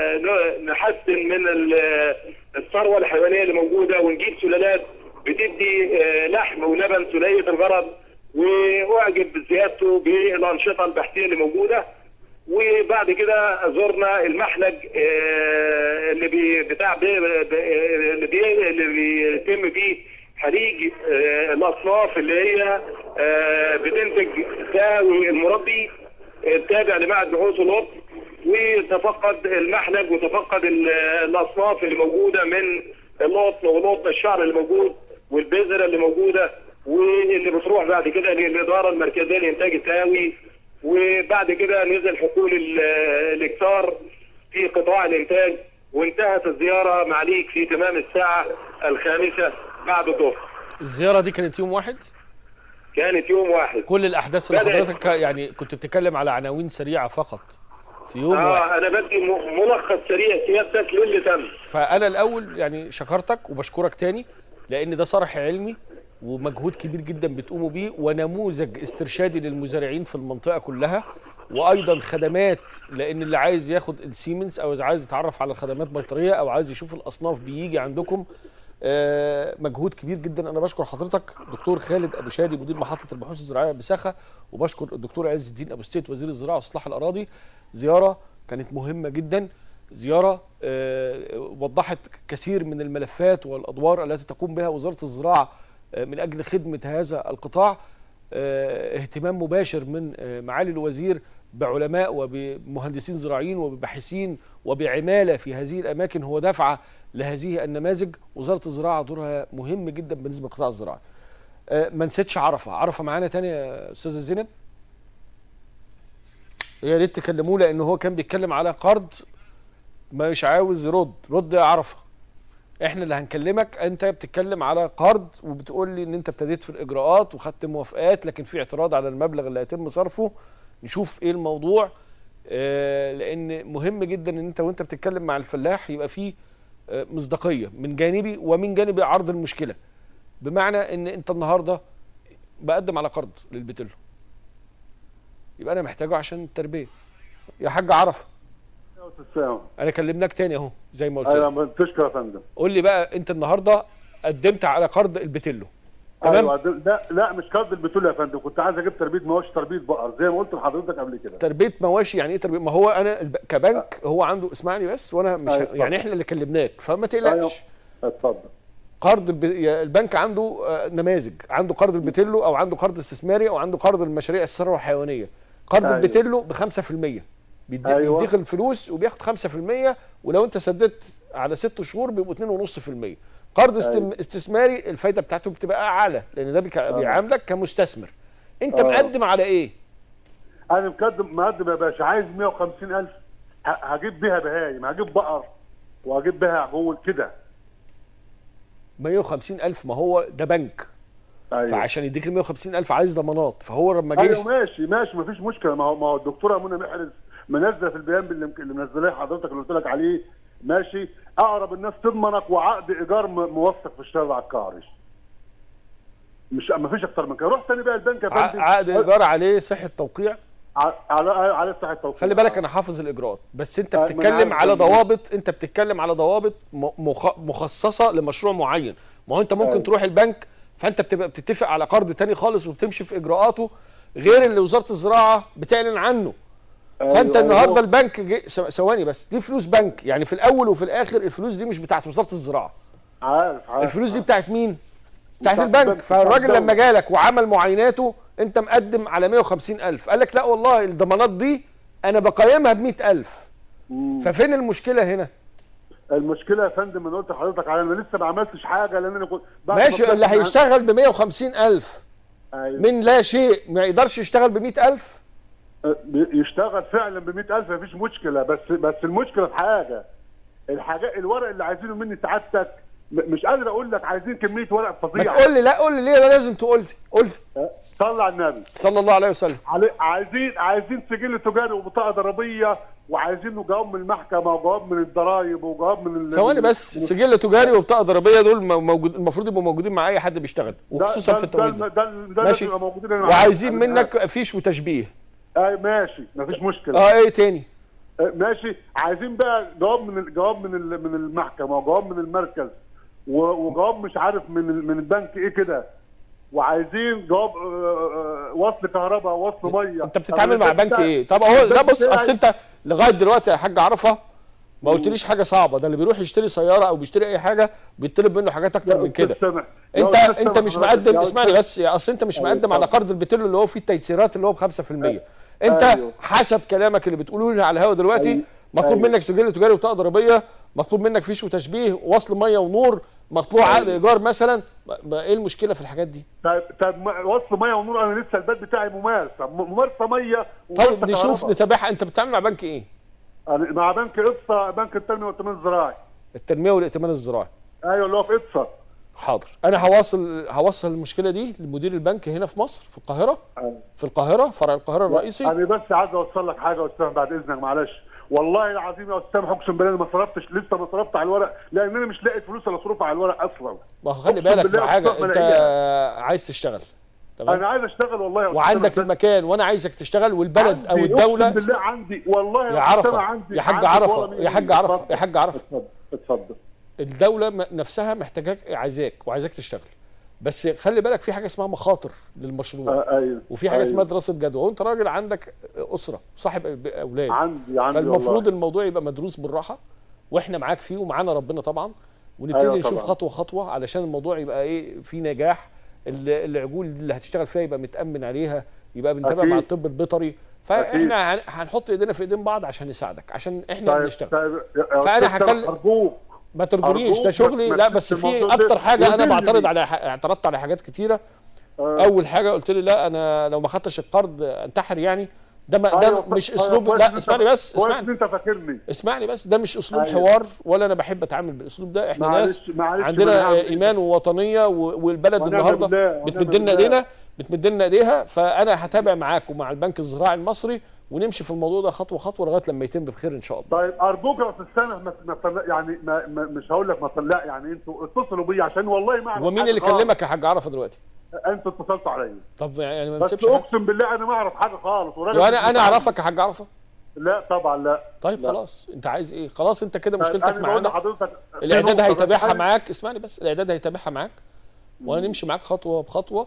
نحسن من ال- الثروه الحيوانيه اللي موجوده ونجيب سلالات بتدي آه، لحم ولبن ثنائيه الغرض واعجب بزيادته بالانشطه البحثيه اللي موجوده وبعد كده زرنا المحلج آه، اللي بي بتاع بي ب- اللي بي اللي بيتم فيه حريج آه، الاصناف اللي هي آه، بتنتج تاوي المربي التابع لمعهد بحوث القط وتفقد المحلج وتفقد ال- الاصناف اللي موجوده من القطن وقطن الشعر اللي موجود والبذره اللي موجوده واللي بتروح بعد كده للاداره المركزيه لانتاج التهاوي وبعد كده نزل حقول ال- الاكثار في قطاع الانتاج وانتهت الزياره معليك في تمام الساعه الخامسه بعد الظهر الزياره دي كانت يوم واحد كانت يوم واحد كل الاحداث اللي بدأت. حضرتك يعني كنت بتتكلم على عناوين سريعه فقط في يوم واحد اه انا بدي م- ملخص سريع سيادتك للي تم فانا الاول يعني شكرتك وبشكرك تاني لان ده صرح علمي ومجهود كبير جدا بتقوموا بيه ونموذج استرشادي للمزارعين في المنطقه كلها وايضا خدمات لان اللي عايز ياخد السيمنز او عايز يتعرف على خدمات بيطريه او عايز يشوف الاصناف بيجي عندكم آه، مجهود كبير جدا انا بشكر حضرتك دكتور خالد ابو شادي مدير محطه البحوث الزراعيه بساخه وبشكر الدكتور عز الدين ابو ستيت وزير الزراعه واصلاح الاراضي زياره كانت مهمه جدا زياره آه، وضحت كثير من الملفات والادوار التي تقوم بها وزاره الزراعه آه، من اجل خدمه هذا القطاع آه، اهتمام مباشر من آه، معالي الوزير بعلماء وبمهندسين زراعيين وبباحثين وبعماله في هذه الاماكن هو دفعه لهذه النماذج وزاره الزراعه دورها مهم جدا بالنسبه للقطاع الزراعي. آه، ما نسيتش عرفه، عرفه معانا تاني يا استاذه زينب؟ يا ريت تكلموه لان هو كان بيتكلم على قرض مش عاوز يرد، رد يا عرفه. احنا اللي هنكلمك انت بتتكلم على قرض وبتقول لي ان انت ابتديت في الاجراءات وخدت موافقات لكن في اعتراض على المبلغ اللي هيتم صرفه نشوف ايه الموضوع آه لان مهم جدا ان انت وانت بتتكلم مع الفلاح يبقى فيه آه مصداقيه من جانبي ومن جانب عرض المشكله بمعنى ان انت النهارده بقدم على قرض للبتلو يبقى انا محتاجه عشان التربيه يا حاج عرفه يا استاذ سامح انا كلمناك تاني اهو زي ما قلت لك ايوه تشكر يا فندم قول لي بقى انت النهارده قدمت على قرض البتلو تمام ايوه ده- لا لا مش كارد البتول يا فندم كنت عايز اجيب تربيه مواشي تربيه بقر زي ما قلت لحضرتك قبل كده تربيه مواشي يعني ايه تربيه ما هو انا الب... كبنك هو عنده اسمعني بس وانا مش أيوة، ه... يعني احنا اللي كلمناك فما تقلقش اتفضل قرض الب... يا البنك عنده آه، نماذج عنده قرض البتلو او عنده قرض استثماري او عنده قرض المشاريع الثروه الحيوانيه قرض أيوة. البتلو ب 5% بيدي... أيوة. بيديك الفلوس وبياخد 5% ولو انت سددت على ست شهور بيبقوا 2.5% قرض استم... أيوة. استثماري الفايده بتاعته بتبقى اعلى لان ده بيك... بيعاملك كمستثمر انت آه. مقدم على ايه انا مقدم مقدم يا باشا عايز 150000 ه- هجيب بيها بهايم هجيب بقر وهجيب بيها عجول كده 150 ألف ما هو ده بنك ايوه فعشان يديك ال 150 ألف عايز ضمانات فهو لما جه ايوه ماشي ماشي مفيش مشكله ما هو ما هو الدكتوره منى محرز منزله في البيان اللي اللي منزلاه حضرتك اللي قلت لك عليه ماشي اقرب الناس تضمنك وعقد ايجار م- موثق في الشارع العقاري مش مفيش اكتر من كده روح تاني بقى البنك يا ع- فندم عقد ايجار عليه صحه توقيع ع- على على صحه التوفيق خلي بالك انا حافظ الاجراءات بس انت آه، ما أنا بتتكلم عارف على ده. ضوابط انت بتتكلم على ضوابط م- مخ- مخصصه لمشروع معين ما هو انت ممكن أيوة. تروح البنك فانت بتبقى بتتفق على قرض تاني خالص وبتمشي في اجراءاته غير اللي وزاره الزراعه بتعلن عنه أيوة، فانت أيوة. النهارده البنك جي- ثو- ثواني بس دي فلوس بنك يعني في الاول وفي الاخر الفلوس دي مش بتاعت وزاره الزراعه عارف عارف الفلوس دي بتاعت مين؟ بتاعت بتاعت البنك البنك، فالراجل بتاعت لما جالك وعمل معايناته انت مقدم على 150 ألف قال لك لا والله الضمانات دي انا بقيمها ب 100 ألف ففين المشكله هنا؟ المشكله يا فندم انا قلت لحضرتك على انا لسه ما عملتش حاجه لان انا كنت بعد ما ماشي طلعت اللي من هيشتغل ب 150 ألف عن- أيوة. من لا شيء ما يقدرش يشتغل ب 100 ألف يشتغل فعلا ب 100000 مفيش مشكله بس بس المشكله في حاجه الحاجات الورق اللي عايزينه مني سعادتك م- مش قادر اقول لك عايزين كميه ورق ما فظيعه تقول لي لا قول لي ليه لا لازم تقول لي قول لي صلى على النبي صلى الله عليه وسلم علي- عايزين عايزين سجل تجاري وبطاقه ضريبيه وعايزينه جواب من المحكمه وجواب من الضرايب وجواب من ال- ثواني بس من- سجل تجاري وبطاقه ضريبيه دول مو- موجود المفروض يبقوا موجودين مع اي حد بيشتغل ده- وخصوصا ده- في التمويل ده, ده ده, ده ماشي. لازم يبقى موجودين أنا وعايزين عارف. منك فيش وتشبيه اي ماشي مفيش مشكله اه ايه تاني آه، ماشي عايزين بقى جواب من ال- جواب من ال- من المحكمه وجواب من المركز و- وجواب مش عارف من ال- من البنك ايه كده وعايزين جواب آه، آه، وصل كهرباء وصل ميه انت بتتعامل مع البنك بنك بتاعي- ايه طب اهو ده البنك بص بتاعي- اصل انت لغايه دلوقتي يا حاج عرفه ما قلتليش حاجه صعبه ده اللي بيروح يشتري سياره او بيشتري اي حاجه بيطلب منه حاجات اكتر يا من أستاذ كده سامح، يا انت أستاذ انت سامح مش حضرتك، مقدم يا اسمعني أستاذ- بس يا اصل انت مش أيوة، مقدم على اتفضل. قرض البتلو اللي هو فيه التيسيرات اللي هو ب 5% انت أيوة. حسب كلامك اللي بتقوله لي على الهوا دلوقتي أيوة. مطلوب أيوة. منك سجل تجاري وبطاقه ضريبيه مطلوب منك فيش وتشبيه وصل ميه ونور مطلوب عقد ايجار مثلا ما- ايه المشكله في الحاجات دي طيب طيب ما- وصل ميه ونور انا لسه البيت بتاعي ممارسه م- ممارسه ميه وممارسة طيب نشوف كهرباء. نتابعها انت بتتعامل مع بنك ايه أنا مع بنك اقصى بنك التنميه والتنميه الزراعي التنميه والائتمان الزراعي ايوه اللي هو في اقصى حاضر انا هواصل هوصل المشكله دي لمدير البنك هنا في مصر في القاهره في القاهره فرع القاهره الرئيسي انا بس عايز اوصل لك حاجه يا استاذ بعد اذنك معلش والله العظيم يا استاذ اقسم بالله أنا ما صرفتش لسه ما صرفت على الورق لان انا مش لاقي فلوس اللي اصرفها على الورق اصلا ما هو خلي أقسم بالك بالله من حاجه أقسم انت بالله. عايز تشتغل انا تمام عايز اشتغل والله يا أستاذ وعندك بس المكان وانا عايزك تشتغل والبلد او عندي، الدوله اقسم بالله عندي والله يا أستاذ عرفه عندي يا حاج عندي عرفه ولا يا حاج مليون. عرفه اتفضل. يا حاج عرفه اتفضل اتفضل الدوله م- نفسها محتاجاك عايزاك وعايزاك تشتغل بس خلي بالك في حاجه اسمها مخاطر للمشروع آه، ايوه وفي حاجه أيوة. اسمها دراسه جدوى وانت راجل عندك اسره صاحب ب- اولاد عندي عندي فالمفروض والله. الموضوع يبقى مدروس بالراحه واحنا معاك فيه ومعانا ربنا طبعا ونبتدي أيوة نشوف طبعاً. خطوه خطوه علشان الموضوع يبقى ايه في نجاح ال- العجول اللي هتشتغل فيها يبقى متامن عليها يبقى بنتابع أكيد. مع الطب البيطري فاحنا هن- هنحط ايدينا في ايدين بعض عشان نساعدك عشان احنا طيب بنشتغل طيب يا فأنا أستاذ هكلم- ارجوك ما ترجونيش ده أرجوك شغلي ما لا تمشيش بس في الموضوع ده. اكتر حاجه انا قولي لي. بعترض على ح- اعترضت على حاجات كتيره آه. اول حاجه قلت لي لا انا لو ما خدتش القرض انتحر يعني ده ما ده أيوة، مش أيوة، اسلوب كويس إن لا أنت- اسمعني بس كويس اسمعني ان انت فاكرني اسمعني بس ده مش اسلوب أيوة. حوار ولا انا بحب اتعامل بالاسلوب ده احنا ناس معلش معلش عندنا ما نعمل ايمان ووطنيه و- والبلد ونعم النهارده بالله، ونعم بتمد لنا بالله. ايدينا بتمد لنا ايديها فانا هتابع معاك ومع البنك الزراعي المصري ونمشي في الموضوع ده خطوه خطوه لغايه لما يتم بخير ان شاء الله طيب ارجوك يا استاذ سامح ما ما تطلع- يعني ما ما مش هقول لك ما تطلع يعني انتوا اتصلوا بيا عشان والله ما اعرف ومين حاجة اللي خالص. كلمك يا حاج عرفه دلوقتي انتوا اتصلتوا عليا طب يعني ما بس نسيبش حاجه اقسم بالله انا ما اعرف حاجه خالص وراجل لو انا انا متعلم. اعرفك يا حاج عرفه لا طبعا لا طيب لا. خلاص انت عايز ايه خلاص انت كده طيب مشكلتك أنا بقول معانا لحضرتك في الاعداد نقطة هيتابعها بس. معاك اسمعني بس الاعداد هيتابعها معاك وهنمشي معاك خطوه بخطوه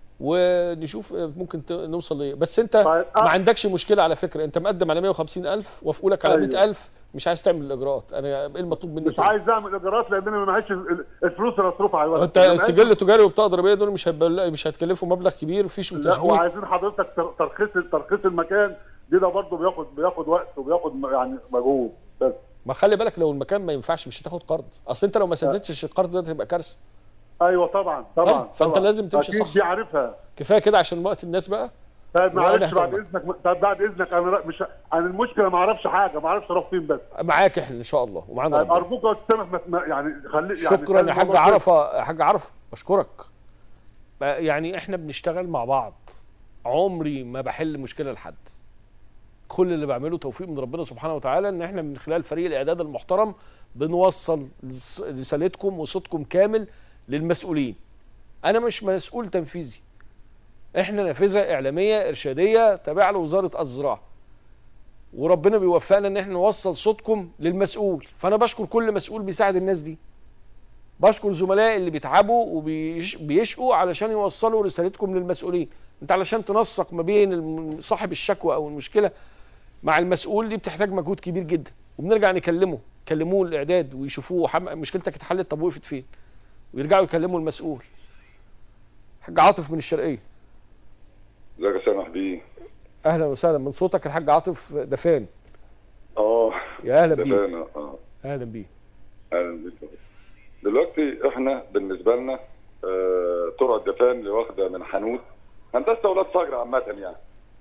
ونشوف ممكن ت- نوصل لايه بس انت طيب، آه. ما عندكش مشكله على فكره انت مقدم على 150000 وافقوا لك على أيوة. 100000 مش عايز تعمل الاجراءات انا ايه المطلوب مني مش تاني؟ عايز اعمل اجراءات لان انا ما معيش ال- الفلوس اللي اصرفها على الولد انت أنا معيش- سجل تجاري وبطاقه ضريبيه دول مش هيبل... مش هتكلفوا مبلغ كبير مفيش لا تشبيه وعايزين حضرتك تر- ترخيص ترخيص المكان دي ده برضه بياخد بياخد وقت وبياخد م- يعني مجهود بس ما خلي بالك لو المكان ما ينفعش مش هتاخد قرض اصل انت لو ما سددتش القرض ده هتبقى كارثه ايوه طبعا طبعا طيب، فأنت طبعا. لازم تمشي أكيد صح. دي عارفها كفايه كده عشان وقت الناس بقى طيب وأنا معلش بعد هتابعك. اذنك طيب بعد اذنك انا لا- مش انا المشكله ما اعرفش حاجه ما اعرفش اروح فين بس معاك احنا ان شاء الله ومعانا طيب ربنا. ارجوك يا استاذ سامح ما- ما- يعني خلي يعني شكرا خلي يا حاج الموضوع كده. عرفه يا حاج عرفه بشكرك بقى يعني احنا بنشتغل مع بعض عمري ما بحل مشكله لحد كل اللي بعمله توفيق من ربنا سبحانه وتعالى ان احنا من خلال فريق الاعداد المحترم بنوصل رس- رسالتكم وصوتكم كامل للمسؤولين انا مش مسؤول تنفيذي احنا نافذه اعلاميه ارشاديه تابعه لوزاره الزراعه وربنا بيوفقنا ان احنا نوصل صوتكم للمسؤول فانا بشكر كل مسؤول بيساعد الناس دي بشكر زملائي اللي بيتعبوا وبيشقوا علشان يوصلوا رسالتكم للمسؤولين انت علشان تنسق ما بين الم- صاحب الشكوى او المشكله مع المسؤول دي بتحتاج مجهود كبير جدا وبنرجع نكلمه كلموه الاعداد ويشوفوه حم... مشكلتك اتحلت طب وقفت فين ويرجعوا يكلموا المسؤول حاج عاطف من الشرقيه ازيك يا سامح بيه اهلا وسهلا من صوتك الحاج عاطف دفان اه يا اهلا ده بيك فانا اه اهلا بيك اهلا بيك دلوقتي احنا بالنسبه لنا آه طرق الدفان اللي واخده من حانوت هندسه اولاد صقر عامه يعني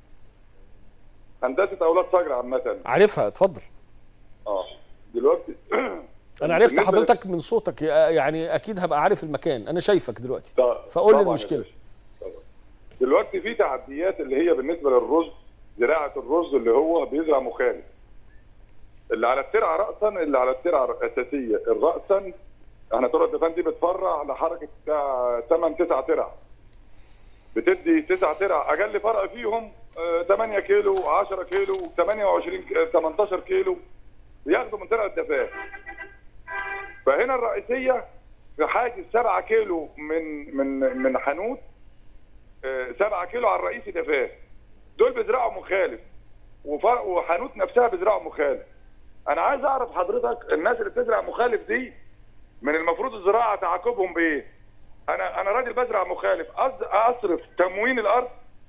هندسه اولاد صقر عامه عارفها اتفضل اه دلوقتي انا عرفت بالنسبة حضرتك من صوتك يعني اكيد هبقى عارف المكان انا شايفك دلوقتي طبعاً فقول لي طبعاً يا المشكله باشا. طبعاً. دلوقتي في تعديات اللي هي بالنسبه للرز زراعه الرز اللي هو بيزرع مخالف اللي على الترعه راسا اللي على الترعه الاساسيه الراسا احنا طرق الدفان دي بتفرع لحركه بتاع 8 9 ترع بتدي 9 ترع اقل فرق فيهم آه، 8 كيلو 10 كيلو 28 ك- آه، 18 كيلو بياخدوا من ترع الدفان فهنا الرئيسيه في حاجز 7 كيلو من من من حانوت 7 كيلو على الرئيسي دفان دول بيزرعوا مخالف وفرق وحانوت نفسها بيزرعوا مخالف انا عايز اعرف حضرتك الناس اللي بتزرع مخالف دي من المفروض الزراعه تعاقبهم بايه انا انا راجل بزرع مخالف أص- اصرف تموين الارض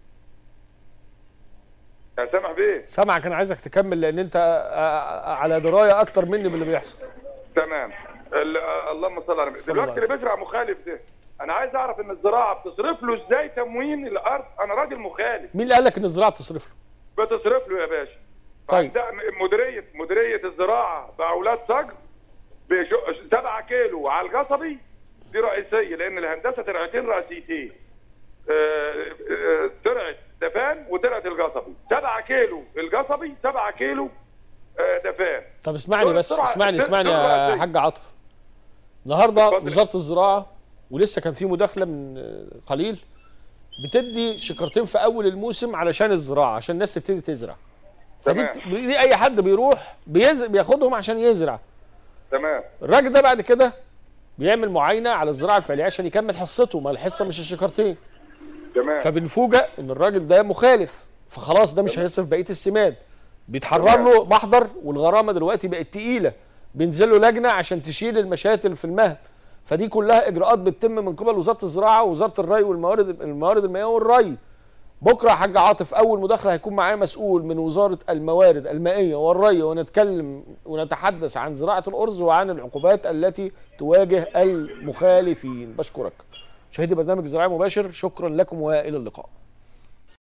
يا سامح بيه سامعك انا عايزك تكمل لان انت آه، آه، على درايه اكتر مني باللي بيحصل تمام ال- آه، اللهم صل على النبي صلى الله دلوقتي عليه اللي بيزرع مخالف ده انا عايز اعرف ان الزراعه بتصرف له ازاي تموين الارض انا راجل مخالف مين اللي قال لك ان الزراعه بتصرف له بتصرف له يا باشا طيب. ده مديريه مديريه الزراعه باولاد صقر بشو- 7 كيلو على القصبي دي رئيسيه لان الهندسه ترعتين رئيسيتين آه، آه، ترعه دفان وترعه القصبي 7 كيلو القصبي 7 كيلو آه، دفان طب اسمعني دول بس السرعة- اسمعني دول- اسمعني دول يا رئيسية. حاج عاطف النهارده اتفضل. وزاره الزراعه ولسه كان في مداخله من آه، قليل بتدي شكرتين في اول الموسم علشان الزراعه عشان الناس تبتدي تزرع فدي تمام. بت- دي اي حد بيروح بيز... بياخدهم عشان يزرع تمام الراجل ده بعد كده بيعمل معاينه على الزراعه الفعليه عشان يكمل حصته ما الحصه مش الشكرتين تمام فبنفوجئ ان الراجل ده مخالف فخلاص ده مش هيصرف بقيه السماد بيتحرر له محضر والغرامه دلوقتي بقت تقيله بينزل له لجنه عشان تشيل المشاتل في المهد فدي كلها اجراءات بتتم من قبل وزاره الزراعه ووزاره الري والموارد الموارد المائيه والري بكره يا حاج عاطف اول مداخله هيكون معايا مسؤول من وزاره الموارد المائيه والري ونتكلم ونتحدث عن زراعه الارز وعن العقوبات التي تواجه المخالفين بشكرك مشاهدي برنامج زراعي مباشر شكرا لكم والى اللقاء